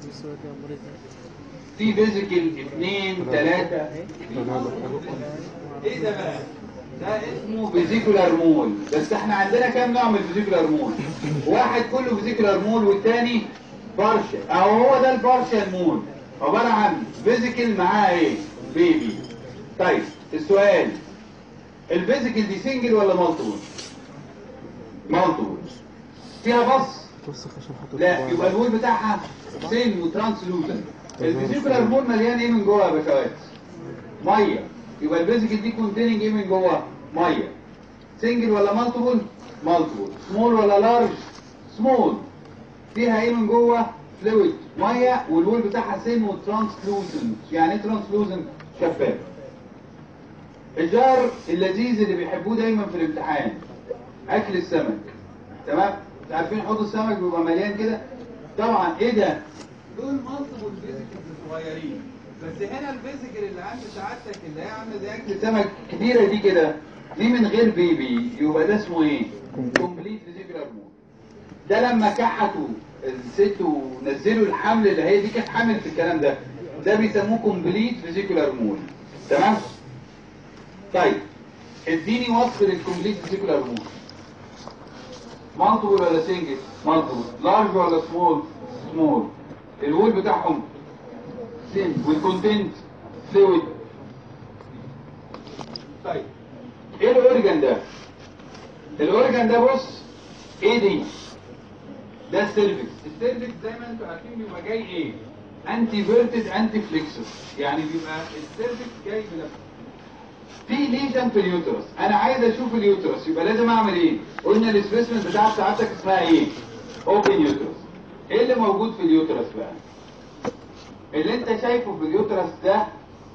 في فيزيكال اثنين ثلاثة ايه ده بقى؟ ده اسمه فيزيكولار مول بس احنا عندنا كام نوع من الفيزيكولار مول؟ واحد كله فيزيكولار مول والتاني بارشل اهو هو ده البارشل مول عبارة عن فيزيكال معاه ايه؟ بيبي طيب السؤال الفيزيكال دي سنجل ولا مالتيبل؟ مالتيبل فيها بص؟ لا يبقى الوول بتاعها سين وترانسلوزن الفيزيكولار مول مليان ايه من جوه يا باشوات؟ ميه يبقى الفيزيكال دي كونتيننج ايه من جوه؟ ميه سنجل ولا مالتيبل؟ مالتيبل سمول ولا لارج؟ سمول فيها ايه من جوه؟ فلويد ميه والوول بتاعها سين وترانسلوزن يعني ايه ترانسلوزن؟ شفاف الجار اللذيذ اللي بيحبوه دايما في الامتحان اكل السمك تمام عارفين حوض السمك بيبقى مليان كده طبعا ايه ده دول مالتيبل فيزيكال صغيرين بس هنا الفيزيكال اللي عند سعادتك اللي هي عامله زي اكل السمك كبيره دي كده دي من غير بيبي يبقى ده اسمه ايه كومبليت فيزيكال مود ده لما كحتوا الست ونزلوا الحمل اللي هي دي كانت حامل في الكلام ده ده بيسموه كومبليت فيزيكولار مول تمام طيب اديني وصف للكومبليت فيزيكولار مول مالتيبل ولا سنجل مالتيبل لارج ولا سمول سمول الوول بتاعهم سن والكونتنت فلويد طيب ايه الاورجن ده الاورجن ده بص ايه دي ده السيرفكس السيرفكس زي ما انتم عارفين بيبقى جاي ايه انتي فيرتد انتي فليكسور يعني بيبقى السيرفكس جاي بنفسه في ليجن في اليوترس انا عايز اشوف اليوترس يبقى لازم اعمل ايه قلنا السبيسمنت بتاع ساعتك اسمها ايه اوبن يوترس ايه اللي موجود في اليوترس بقى اللي انت شايفه في اليوترس ده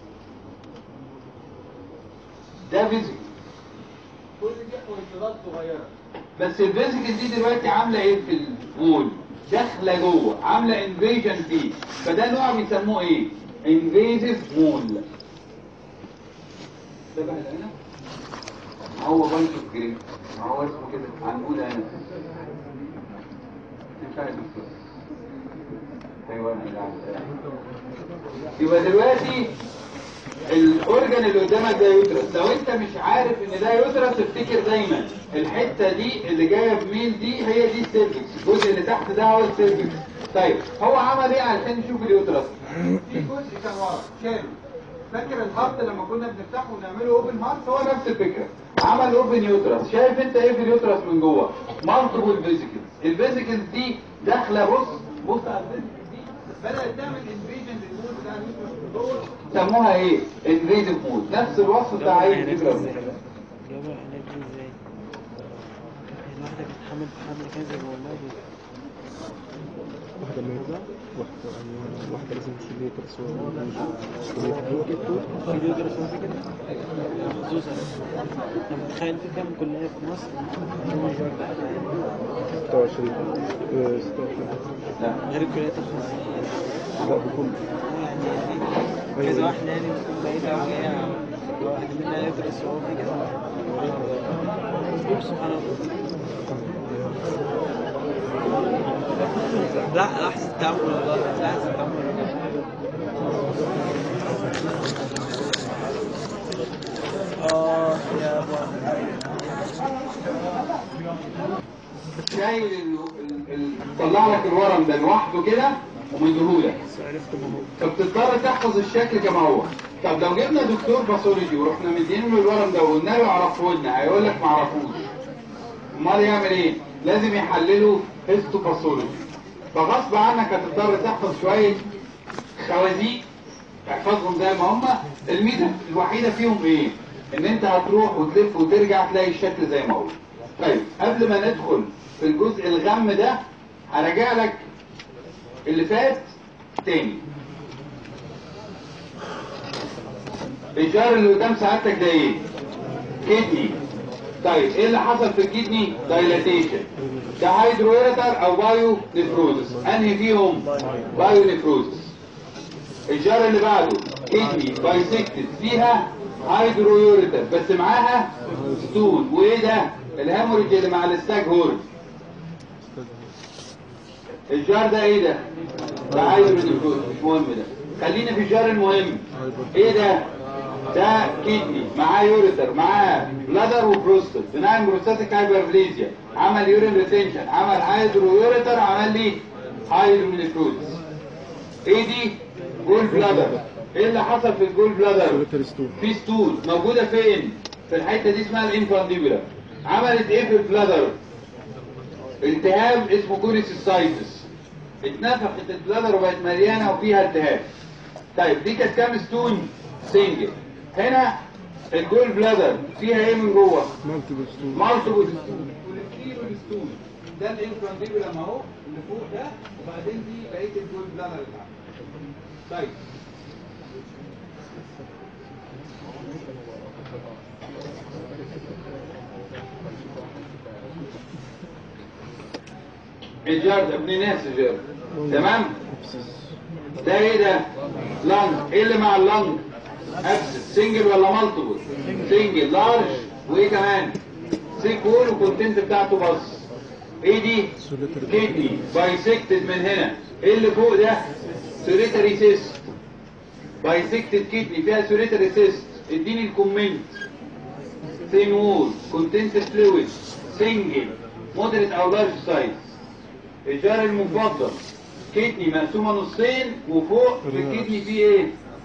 ده فيزيكال كل دي حويصلات صغيره بس الفيزيكال دي دلوقتي عامله ايه في الوول داخله جوه عامله انفيجن فيه فده نوع بيسموه ايه انفيزيف مول ده بقى هنا هو بنك جريد ما هو اسمه كده هنقول هنا ينفع يا دكتور ايوه انا اللي عارف. يبقى دلوقتي الاورجن اللي قدامك ده يوترس لو انت مش عارف ان ده يوترس افتكر دايما الحته دي اللي جايه بميل دي هي دي السيرفكس الجزء اللي تحت ده هو السيرفكس طيب هو عمل ايه علشان يشوف اليوترس في جزء كان ورا شاله فاكر الهارت لما كنا بنفتحه ونعمله اوبن هارت هو نفس الفكره عمل اوبن يوترس شايف انت ايه في اليوترس من جوه مالتيبل فيزيكلز الفيزيكلز دي داخله بص بص على الفيزيكلز دي بدات تعمل انفيجن للمود بتاع اليوترس من جوه سموها ايه انفيزيف مود نفس الوصف بتاع اي فكره جابوا هناك ازاي الواحدة كانت حامل حامل كذا والله واحدة ميتة واحدة أيوة واحدة لازم تشيل يوترس أيوة كده في يدرس كده محظوظة طب تخيل في كام كلية في مصر 26 آه، 26 لا غير الكليات الخاصة لا بكل يعني كذا واحدة يعني بتكون بعيدة وجاية واحد منها يدرس وهو في كذا سبحان الله لا لحظة تأمل والله لحظة تأمل آه يا أبا شايل ال- ال- ال- طلع لك الورم ده لوحده كده ومديهولك فبتضطر تحفظ الشكل كما هو طب لو جبنا دكتور باثولوجي ورحنا مدينه له الورم ده وقلنا له اعرفه لنا هيقول لك ما اعرفوش امال يعمل ايه لازم يحلله هيستو باثولوجي فغصب عنك هتضطر تحفظ شويه خوازيق تحفظهم زي ما هم الميزه الوحيده فيهم ايه ان انت هتروح وتلف وترجع تلاقي الشكل زي ما هو طيب قبل ما ندخل في الجزء الغم ده هراجع لك اللي فات تاني الجار اللي قدام سعادتك ده ايه كدني طيب ايه اللي حصل في الكدني دايلاتيشن ده هيدرويرتر او بايو نفروزس انهي فيهم بايو نفروزس الجار اللي بعده كدني بايسكتد فيها هيدرويوريتر بس معاها ستون وايه ده الهيموريج اللي مع الستاج هورن الجار ده ايه ده ده هيدرويوريتر مش مهم ده خلينا في الجار المهم ايه ده ده كدني معاه يوريتر معاه بلادر وبروستات بناء بروستاتيك هايبربليزيا عمل يورين ريتنشن عمل هيدرويوريتر عمل لي هيدرومينيكروزس ايه دي جول بلادر ايه اللي حصل في الجول بلادر في ستول موجوده فين في الحته دي اسمها الانفانديبولا عملت ايه في البلادر التهاب اسمه كوريسيسايتس اتنفخت البلادر وبقت مليانه وفيها التهاب طيب دي كانت كام ستون سنجل هنا الجول بلادر فيها ايه من جوه مالتيبل ستون والكتير ستون ده الانفانديبولا ما هو اللي فوق ده وبعدين دي بقيه الجول بلادر اللي تحت طيب الجار ده ابن ناس الجار تمام ده ايه ده لانج ايه اللي مع اللانج ابسس سنجل ولا مالتيبل سنجل لارج وايه كمان سيك وول والكونتنت بتاعته بس ايه دي كدني بايسكتد من هنا ايه اللي فوق ده سوليتري سيست بايسكتد كدني فيها سوليتري سيست اديني الكومنت ثين وول كونتنت فلويد سنجل مودريت او لارج سايز الجار المفضل كدني مقسومه نصين وفوق في الكدني فيه ايه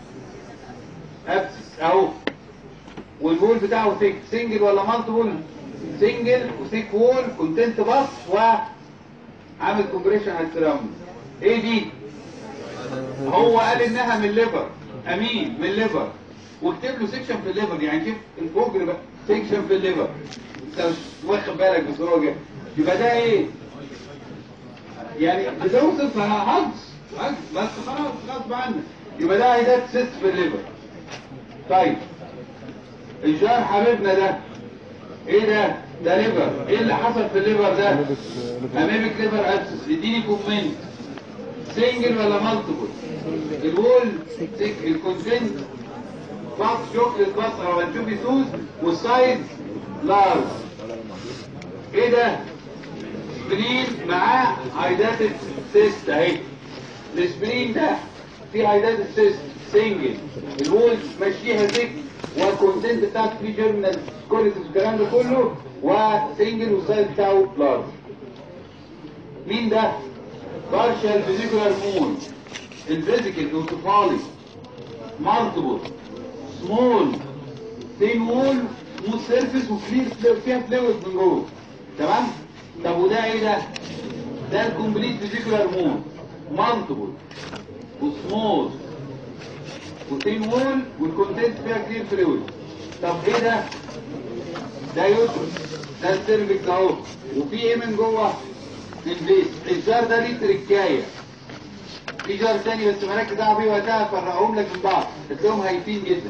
ابسس اهو والوول بتاعه ثيك سنجل ولا مالتيبل سنجل وثيك وول كونتنت بس وعامل كومبريشن على السيراميك ايه دي هو قال انها من الليفر امين من الليفر واكتب له سيكشن في الليفر يعني شوف الفوق بقى سيكشن في الليفر انت مش واخد بالك بس هو جاي يبقى ده ايه يعني بتوصف هجز هجز بس خلاص غصب عنك يبقى ده هيدات سيست في الليفر طيب الجار حبيبنا ده ايه ده ده ليفر ايه اللي حصل في الليفر ده امامك ليفر ابسس اديني كومنت سنجل ولا مالتيبل الوول سك الكونتنت باص شوكليت بصره وهنشوف سوس والسايز لارج ايه ده سبرين معاه هايداتد سيست اهي السبرين ده فيه هايداتد سيست سنجل الوول مشيها سك والكونتنت بتاعته فيه جيرمينال كوليتس والكلام ده كله وسنجل والسايز بتاعه لارج مين ده؟ بارشال فيزيكولار مول الفيزيكال اوتوفالي مالتيبل سمول ثين وول سموث سيرفيس وكلير فيها فلويد من جوه تمام؟ طب وده ايه ده؟ ده الكومبليت فيزيكولار مول مالتيبل وسمول وثين وول والكونتنت فيها كلير فلويد طب ايه ده؟ ده يوترس ده السيرفكس اهو وفي ايه من جوه؟ البيت الجار ده ليه تركايه في جار تاني بس مالكش دعوه بيه وقتها افرقهم لك من بعض هتلاقيهم هايفين جدا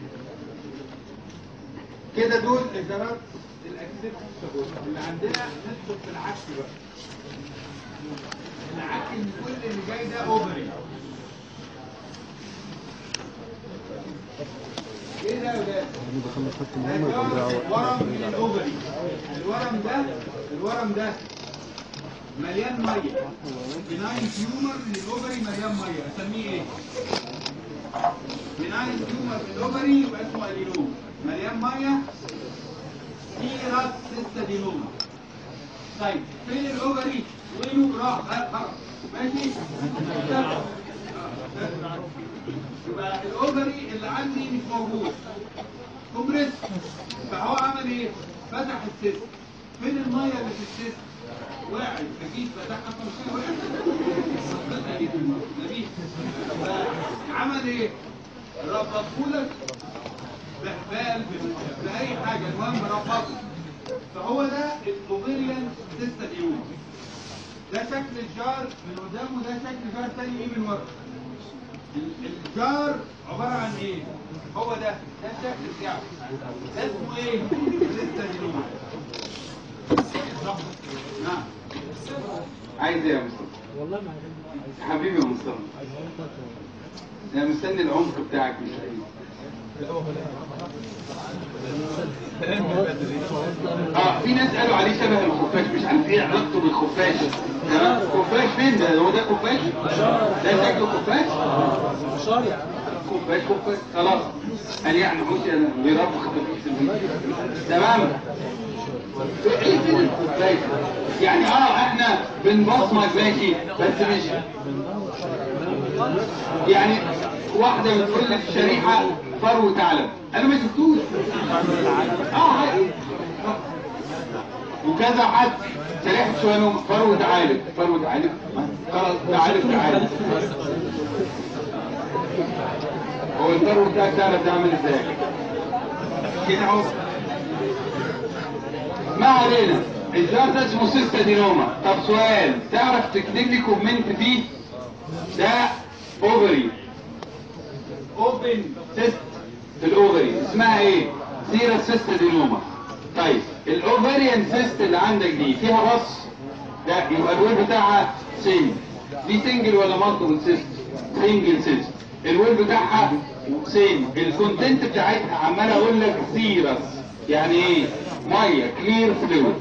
كده دول الجارات الاكسبت اللي عندنا ندخل في العكس بقى العكس ان كل اللي جاي ده اوفري ايه ده يا ولاد؟ ورم من الاوفري الورم ده الورم ده مليان ميه بناين تيومر من الاوفري مليان ميه اسميه ايه بناين تيومر من الاوفري يبقى اسمه ادينوم مليان ميه في راس ستة دينوما طيب فين الاوفري وينه راح ها خلاص ماشي آه، يبقى الاوفري اللي عندي مش موجود كومبريس فهو عمل ايه؟ فتح السيست فين الميه اللي في السيست؟ وقعت مفيش فتحها فمش وقعت مفيش عمل ايه؟ ربطهولك بقبال بأي حاجة المهم ربطه فهو ده الاوفيريان سيستم يوم ده شكل الجار من قدام وده شكل جار تاني ايه من ورا ال- الجار عبارة عن ايه؟ هو ده ده الشكل بتاعه ده اسمه ايه؟ سيستم يوم نعم عايز ايه يا مصطفى؟ والله ما حبيبي يا مصطفى انا مستني العمق بتاعك مش لاقيه اه في ناس قالوا عليه شبه الخفاش مش عارف ايه علاقته بالخفاش تمام خفاش فين ده هو ده خفاش ده شكله خفاش خفاش خفاش خلاص قال يعني حوشي انا بيربى خفاش تمام ايه فين الخفاش يعني اه احنا بنبصمج ماشي بس مش يعني واحدة بتقول لي في الشريحة فرو ثعلب انا ما شفتوش اه حقيقي وكذا حد شريحة شوية نوم فرو ثعالب فرو ثعالب خلاص ثعالب ثعالب هو الفرو بتاع الثعلب ده عامل ازاي؟ كده اهو ما علينا الجار ده اسمه سيستا دينوما طب سؤال تعرف تكتب لي كومنت فيه ده اوفري اوبن سيست الاوفري اسمها ايه سيرا سيست دينوما طيب الاوفريان سيست اللي عندك دي فيها بص ده يبقى الويل بتاعها سنج دي سنجل ولا مالتيبل سيست سنجل سيست الويل بتاعها سيم الكونتنت بتاعتها عمال اقول لك سيرس يعني ايه ميه كلير فلويد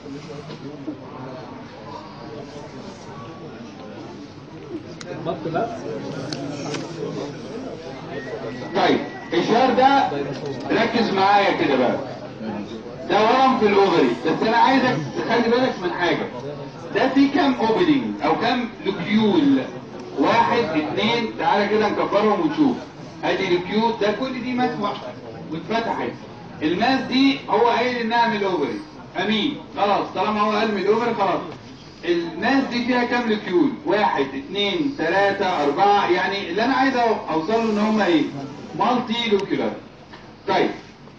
طيب الشهر ده ركز معايا كده بقى ده ورم في الاوفري بس انا عايزك تخلي بالك من حاجه ده في كام اوبننج او كام لوكيول واحد اتنين تعالى كده نكبرهم ونشوف ادي لوكيول ده كل دي ماس واحده واتفتحت الماس دي هو قايل انها من الاوفري امين خلاص طالما هو قال من الاوفري خلاص الناس دي فيها كام لوكيول واحد اتنين تلاتة اربعة يعني اللي انا عايز أو- اوصل له ان هم ايه مالتي لوكيولار طيب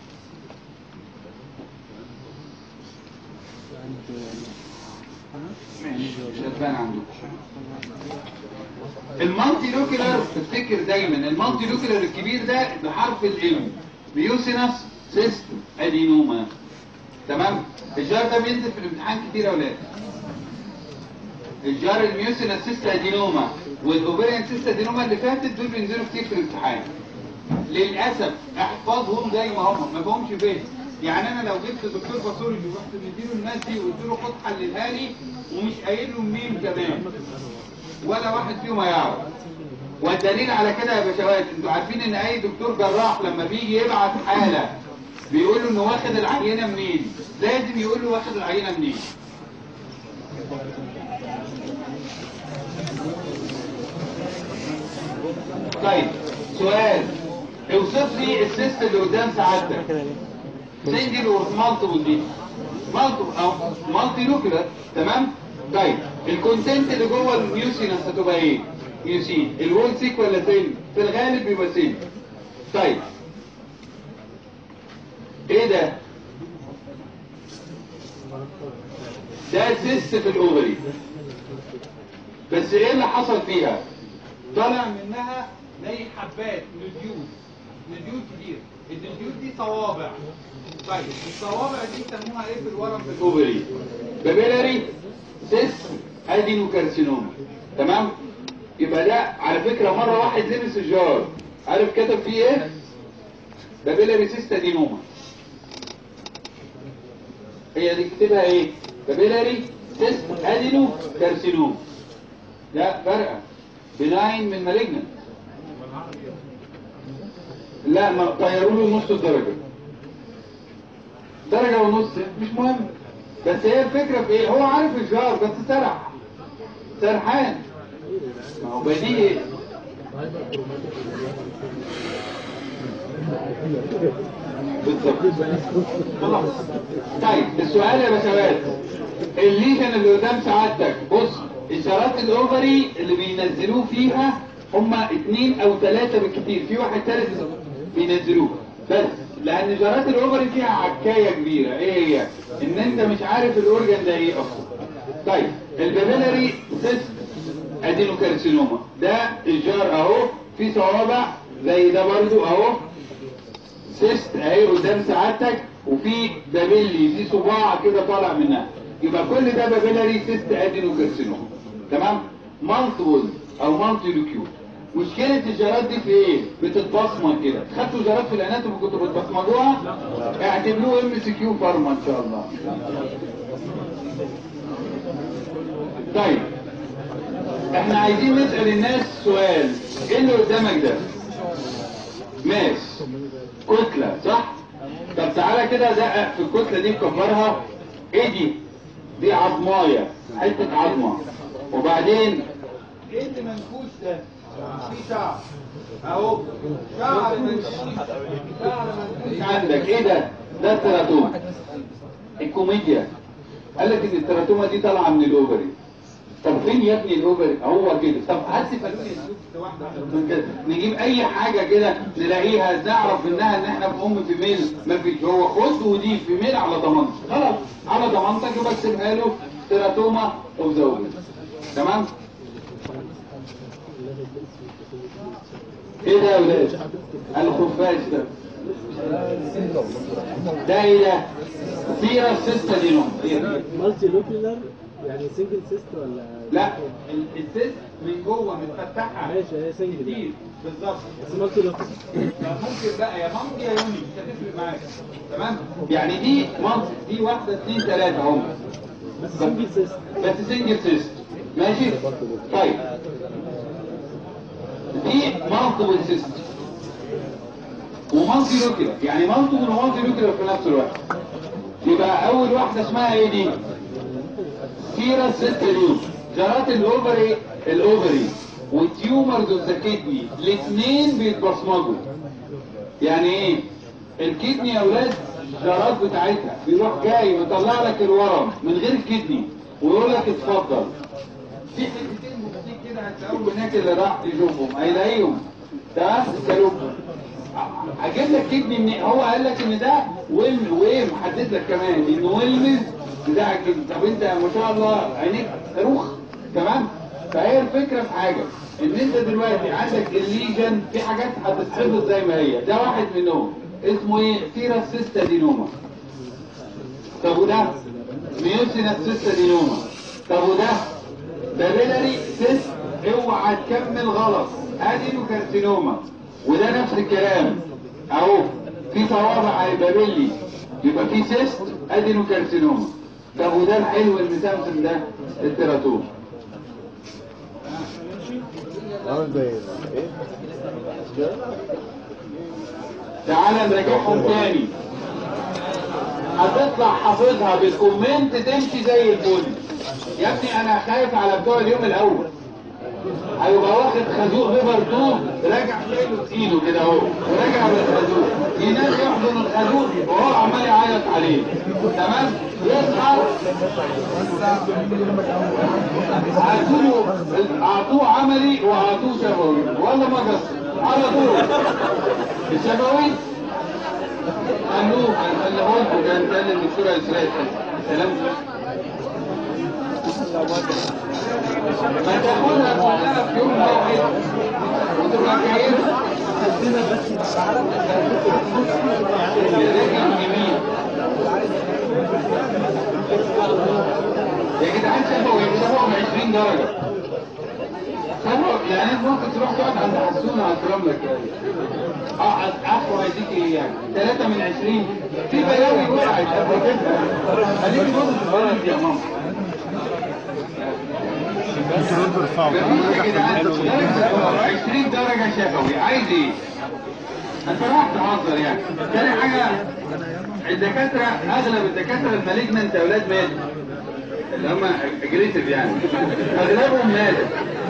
ماشي مش هتبان عندكم المالتي لوكيولار تفتكر دايما المالتي لوكيولار الكبير ده بحرف الام ميوسينس سيستم ادينوما تمام الجار ده بينزل في الامتحان كتير يا اولاد الجار الميوسينس سيستا ادينوما والاوفيريان سيستا ادينوما اللي فاتت دول بينزلوا كتير في الامتحان للاسف احفظهم زي ما هم ما فيهمش فهم يعني انا لو جبت دكتور باثولوجي ورحت مديله الناس دي وقلت له خد حللها لي ومش قايل له منين كمان ولا واحد فيهم هيعرف والدليل على كده يا باشوات انتوا عارفين ان اي دكتور جراح لما بيجي يبعت حاله بيقول له انه واخد العينه منين لازم يقول له واخد العينه منين طيب سؤال اوصف لي السيست اللي قدام سعادتك سنجل ومالتيبل دي مالتيبل او مالتي لوكيولار تمام طيب الكونتنت اللي جوه الميوسينس هتبقى ايه ميوسين الوول سيك ولا سين في الغالب بيبقى سين طيب ايه ده ده سيست في الاوفري بس ايه اللي حصل فيها طالع منها زي حبات نديول نديول كتير النديول دي صوابع طيب الصوابع دي يسموها ايه في الورم في الاوفري بابيلاري سيس ادينوكارسينوما تمام يبقى ده على فكره مره واحد لبس الجار عارف كتب فيه ايه بابيلاري سيست ادينوما هي دي كتبها ايه بابيلاري سيست ادينو كارسينوما لا فرقه بناين من مالجنت لا ما طيروا له نص الدرجة درجة ونص مش مهم بس هي الفكرة في ايه هو عارف الجار بس سرح سرحان ما هو بديهي بالظبط خلاص طيب السؤال يا باشوات الليجن اللي قدام سعادتك بص اشارات الاوفري اللي بينزلوه فيها هما اتنين او تلاتة بالكتير في واحد تالت بينزلوه بس لان اشارات الاوفري فيها عكاية كبيرة ايه هي ان انت مش عارف الاورجن ده ايه اصلا طيب البابيلاري سيست ادينوكارسينوما ده الجار اهو في صوابع زي ده برضو اهو سيست اهي قدام سعادتك وفي بابيلي في صباع كده طالع منها يبقى كل ده بابيلاري سيست ادينوكارسينوما تمام مالتيبل او مالتي لوكيول مشكلة الجارات دي في ايه؟ بتتبصمج كده خدتوا جارات في الاناتومي كنتوا بتبصمجوها اعتبروه ام سي كيو فارما ان شاء الله طيب احنا عايزين نسأل الناس سؤال ايه اللي قدامك ده ماس كتلة صح طب تعالى كده دقق في الكتلة دي كبرها ايه دي دي عظماية حتة عظمة وبعدين ايه اللي منفوش ده في شعر اهو شعر منفوش شعر منفوش عندك ايه ده ده التراتوم الكوميديا قال لك ان التراتومه دي طالعه من الاوفري طب فين يا ابني الاوفري اهو كده طب هات فلوس واحده من كده نجيب اي حاجه كده نلاقيها نعرف انها ان احنا في ام في ميل ما فيش هو خد ودي في ميل على ضمانتك خلاص على ضمانتك يبقى اكتبها له تراتوما اوف ذا تمام ايه ده يا ولاد الخفاش ده ده ايه ده سيرة سيستا دي نوم مالتي لوكيولار يعني سنجل سيست ولا لا ال- السيست من جوه متفتحه ماشي هي سنجل كتير بالظبط بس مالتي لوكيولار ممكن بقى يا مامتي يا يوني مش هتفرق معاك تمام يعني دي مامتي دي واحده اثنين ثلاثه هم بس سنجل سيست بس سنجل سيست ماشي طيب دي مالتيبل سيست ومالتي لوكيلر يعني مالتيبل ومالتي لوكيلر في نفس الوقت يبقى اول واحده اسمها ايه دي سيرا سيستريوم جرات الاوفري الاوفري والتيومرز اوف ذا كدني الاثنين بيتبصمجوا يعني ايه الكدني يا اولاد الجرات بتاعتها بيروح جاي مطلع لك الورم من غير الكدني ويقول لك اتفضل في حتتين بوستيك كده هتلاقوهم هناك اللي راح تشوفهم هيلاقيهم ده الكالوب هجيب لك كدني منين هو قال لك ان ده ويم ويم حدد لك كمان ان ويلمز بتاع الكدني طب انت ما شاء الله عينيك صاروخ تمام فهي الفكره في حاجه ان انت دلوقتي عندك الليجن في حاجات هتتحفظ زي ما هي ده واحد منهم اسمه ايه سيرا سيستا دينوما طب وده ميوسينا سيستا دينوما طب وده بابيلاري سيست اوعى تكمل غلط ادينو كارسينوما وده نفس الكلام اهو في صوابع على البابيلي يبقى في سيست ادينو كارسينوما طب وده الحلو المسمسم ده التراتوم عامل زي ايه؟ تعال نراجعهم تاني هتطلع حافظها بالكومنت تمشي زي الفل يا ابني انا خايف على بتوع اليوم الاول هيبقى واخد خازوق ليفر 2 راجع شايله في ايده كده اهو وراجع بالخازوق ينام يحضن الخازوق وهو عمال يعيط عليه تمام يصحى اعطوه اعطوه عملي واعطوه شفوي ولا ما قصر على طول الشفوي قالوه خليه لكم كان كان الدكتور اسراء سلام ما تاخدها كلها في يوم واحد وتبقى كيف الرجل جميل يا جدعان شافوا شافوا ب 20 درجة شافوا يعني انت ممكن تروح تقعد عند حسون على الكراملك اه اخره هيديك ايه يعني 3 من 20 في بلاوي وقعت قبل كده خليك تبص في البلد يا ماما انتوا بيرفعوا جميل يا جدعان 20 درجة شفوي عايز ايه؟ انت رايح تهزر يعني تاني حاجة الدكاترة اغلب الدكاترة المالجننت يا اولاد ماتوا اللي هم اجريتيف يعني اغلبهم ماتوا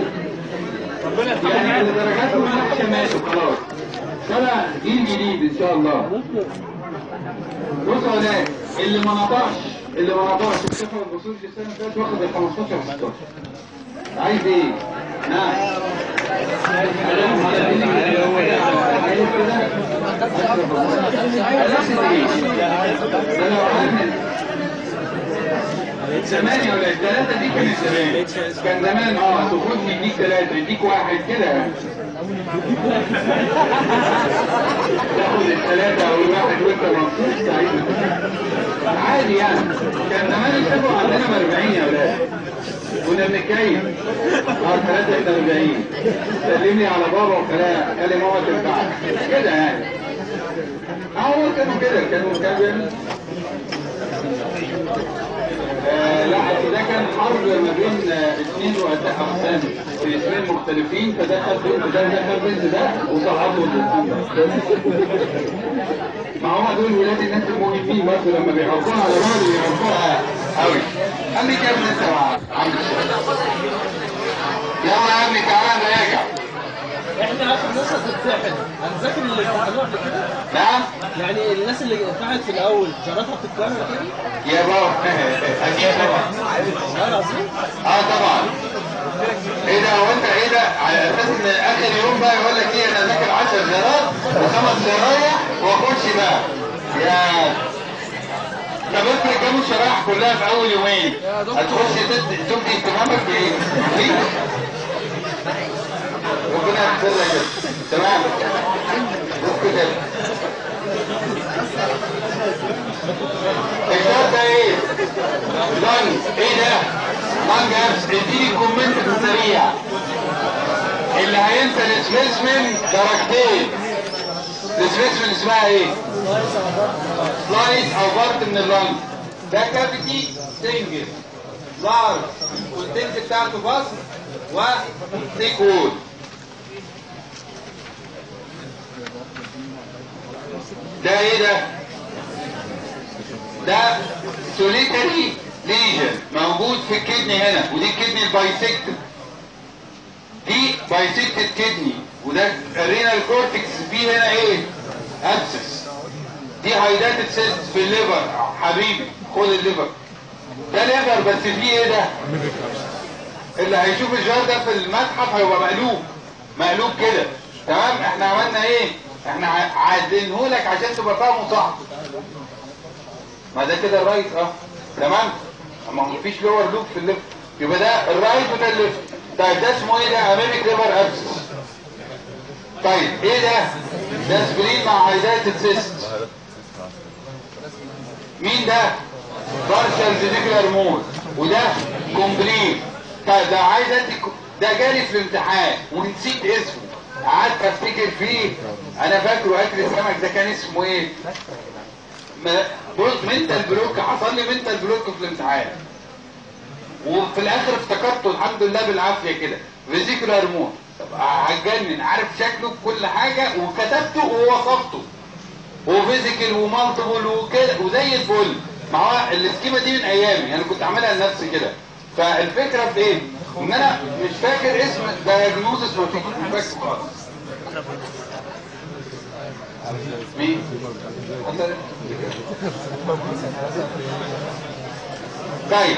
يعني اللي درجاتهم وحشه ماتوا خلاص طلع جيل جديد ان شاء الله بصوا يا ناس اللي ما نطقش اللي ما نطقش الشفا البصوش السنه اللي فاتت واخد ال 15 و 16 عايز ايه؟ نعم عايز كده؟ ده لو عمل زمان يا ولاد الثلاثة دي كانت زمان كان زمان اه تخرج يديك ثلاثة يديك واحد كده يعني تاخد الثلاثة او الواحد وانت مبسوط سعيد عادي يعني كان زمان الحلو عندنا ب 40 يا ولاد كنا بنتكيف اه 43 سلمني على بابا وخلاه قال لي ماما تنفعك كده يعني هو كانوا كده كانوا كانوا بيعملوا آه، لا أصل ده كان حرب ما بين آه، اثنين رؤساء اقسام في اسمين مختلفين فده خد بنت ده وده خد بنت ده وصعدوا ما هم دول ولاد الناس المهمين برضه لما بيعرفوها على بعض بيعرفوها قوي قال لي كام انت يا عم يلا يا ابني تعالى راجع احنا اخر ناس هتتسحل هنذاكر اللي امتحنوه قبل كده نعم يعني الناس اللي امتحنت في الاول جراتها بتتكرر كده يا بابا اكيد طبعا والله العظيم اه طبعا ايه ده هو انت ايه ده على اساس ان اخر يوم بقى يقول لك ايه انا ذاكر 10 زيارات وخمس شرايح واخش بقى يا طب افرض جابوا الشرايح كلها في اول يومين هتخش تد- تبدي اهتمامك بايه؟ مفيش. ربنا يغفر لك كده. تمام بص كده الشرط ده ايه؟ لانج ايه ده؟ لانج ابس اديني كومنت في السريع اللي هينسى السبيسمن درجتين السبيسمن اسمها ايه؟ سلايد او بارت من اللانج ده كافيتي سنجل لارج والتنس بتاعته بس وثيك وول ده ايه ده؟ ده سوليتري ليجن موجود في الكدني هنا ودي الكدني البايسكتد دي بايسكتد كدني وده الرينال كورتكس فيه هنا ايه؟ ابسس دي هايداتد سيست في الليفر حبيبي خد الليفر ده ليفر بس فيه ايه ده؟ اللي هيشوف الجار ده في المتحف هيبقى مقلوب مقلوب كده تمام احنا عملنا ايه؟ احنا ع- عادلينه لك عشان تبقى فاهمه صح ما ده كده الرايت اه تمام اما هو مفيش لور لوب في الليفت يبقى ده الرايت وده الليفت طيب ده اسمه ايه ده اماميك ليفر ابسس طيب ايه ده ده سبرين مع هايداتد سيست مين ده بارشال فيزيكولار مود وده كومبليت طيب ده عايز ادي كو- ده جالي في الامتحان ونسيت اسمه قعدت افتكر فيه انا فاكره اكل السمك ده كان اسمه ايه ما- بص منتال بلوك حصل لي منتال بلوك في الامتحان وفي الاخر افتكرته الحمد لله بالعافيه كده فيزيكولار مود طب هتجنن عارف شكله بكل حاجه وكتبته ووصفته وفيزيكال ومالتيبل وكده وزي الفل ما هو السكيمه دي من ايامي انا كنت عاملها لنفسي كده فالفكره في ايه؟ ان انا مش فاكر اسم الدايجنوزس ما مش فاكر خالص مين؟ حسن؟ طيب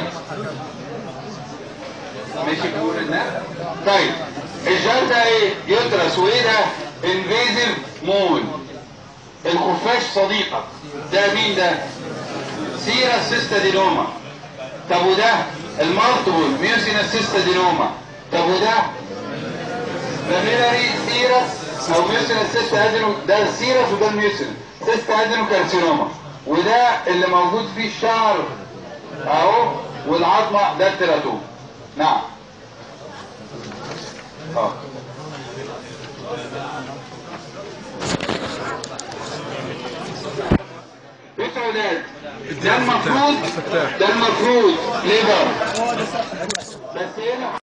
ماشي بيقول الناس طيب الجار ده ايه يدرس وايه ده انفيزيف مول الخفاش صديقك ده مين ده سيرا سيستادينوما طب وده المالتيبل ميوسينا سيستادينوما طب وده فاميلاري سيرس او ميوسينا سيستا ادينو ده السيرس وده الميوسينا سيستا ادينو كارسينوما وده اللي موجود فيه الشعر اهو والعظمه ده التيراتوم نعم اه بصوا يا ولاد ده المفروض ده المفروض ليفر بس هنا